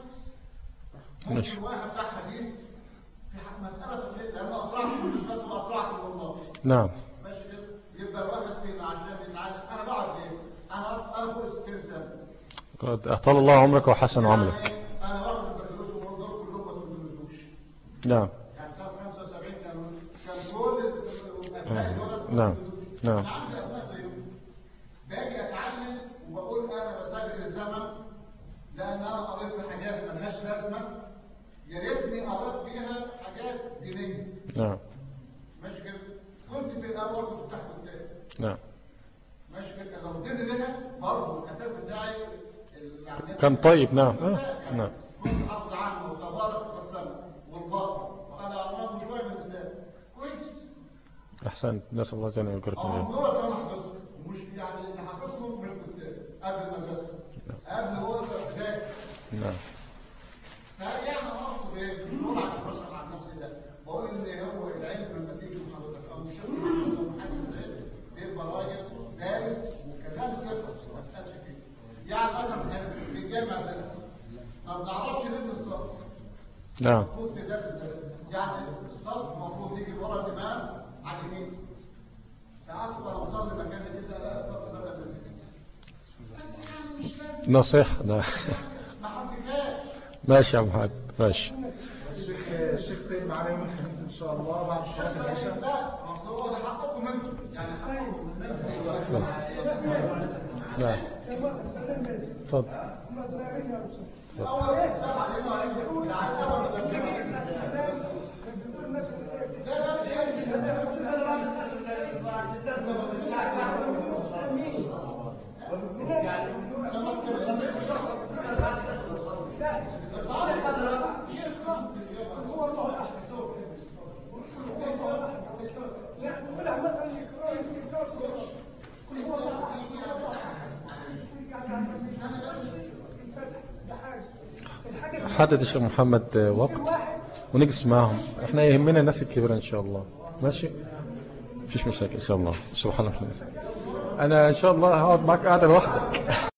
[SPEAKER 5] كويس
[SPEAKER 1] ماشي.
[SPEAKER 5] ممكن واحد بتاع حديث في ح- مسألة في الفقه لأنه أطلعت من الفقه وأطلعت من الله
[SPEAKER 1] نعم
[SPEAKER 5] ماشي كده يبقى الواحد فينا عشان يتعلم أنا بقعد إيه؟ أنا أنا فوق 60 سنة
[SPEAKER 1] قد اطال الله عمرك وحسن عملك
[SPEAKER 5] يعني أنا واخد البكالوريوس والمنظور كلهم ما تدرسوش
[SPEAKER 1] نعم
[SPEAKER 5] يعني سنة 75 كان كان كل الأبناء دول
[SPEAKER 1] نعم. نعم.
[SPEAKER 5] أنا عندي أبناء زيهم باجي أتعلم وبقول أنا بسابق الزمن لأن أنا قريت في حاجات ملهاش لازمة يا ريتني قريت فيها حاجات دينية
[SPEAKER 1] نعم
[SPEAKER 5] ماشي كده كنت في الأول كنت تحت الكتاب
[SPEAKER 1] نعم
[SPEAKER 5] ماشي كده إذا رديت منها برضه الأساس بتاعي ال- يعني
[SPEAKER 1] كان طيب نعم آه. نعم
[SPEAKER 5] كنت حافظ عنه وتبارك وتسلم والباطل وأنا أعلم شوية من الإسلام كويس
[SPEAKER 1] احسنت نسال الله جل وعلا
[SPEAKER 5] اه
[SPEAKER 1] اليه
[SPEAKER 5] هو ده انا حافظه مش يعني اللي حافظه من الكتاب قبل المدرسه قبل هو ذاك
[SPEAKER 1] نعم
[SPEAKER 5] فيعني انا اقصد ايه بقول عشان بشرح عن نفسي ده بقول ان هو العلم لما تيجي من حضرتك او مش او حاجه من العلم بيبقى راجل دارس وكلام ثقه ما تسالش فيه يعني انا في الجامعه ده ما بنعرفش نبني الصف
[SPEAKER 1] نعم
[SPEAKER 5] المفروض في درس ده يعني الصف المفروض يجي ورا الامام على اليمين ساعات بقى وصل مكان كده لا الصف ده ده يعني مش لازم
[SPEAKER 1] نصيحة نعم
[SPEAKER 5] ما حبكاش
[SPEAKER 1] ماشي يا محمد ماشي
[SPEAKER 4] الشيخ الشيخ سيد معانا يوم الخميس ان شاء الله بعد صلاه العشاء
[SPEAKER 5] لا اصل هو ده حقكم انتم يعني حقكم من الناس
[SPEAKER 1] نعم
[SPEAKER 6] جماعة سلام بس
[SPEAKER 1] اتفضل
[SPEAKER 6] هم صغيرين يا رسول
[SPEAKER 5] اول السلام عليكم وعليكم العداوه
[SPEAKER 6] بيقول مثلا إيه؟
[SPEAKER 5] لا لا
[SPEAKER 6] هو الله احد هو الله احد يعني يقول لك مثلا يقرأ يقرأ سورة قل هو الله احد هو الله احد يعني عشان الفتح ده حاجه الحاجه
[SPEAKER 1] حدد الشيخ محمد وقت ونجلس معهم احنا يهمنا الناس الكبيرة ان شاء الله ماشي مفيش مشاكل ان شاء الله سبحان الله انا ان شاء الله هقعد معاك قاعدة لوحدك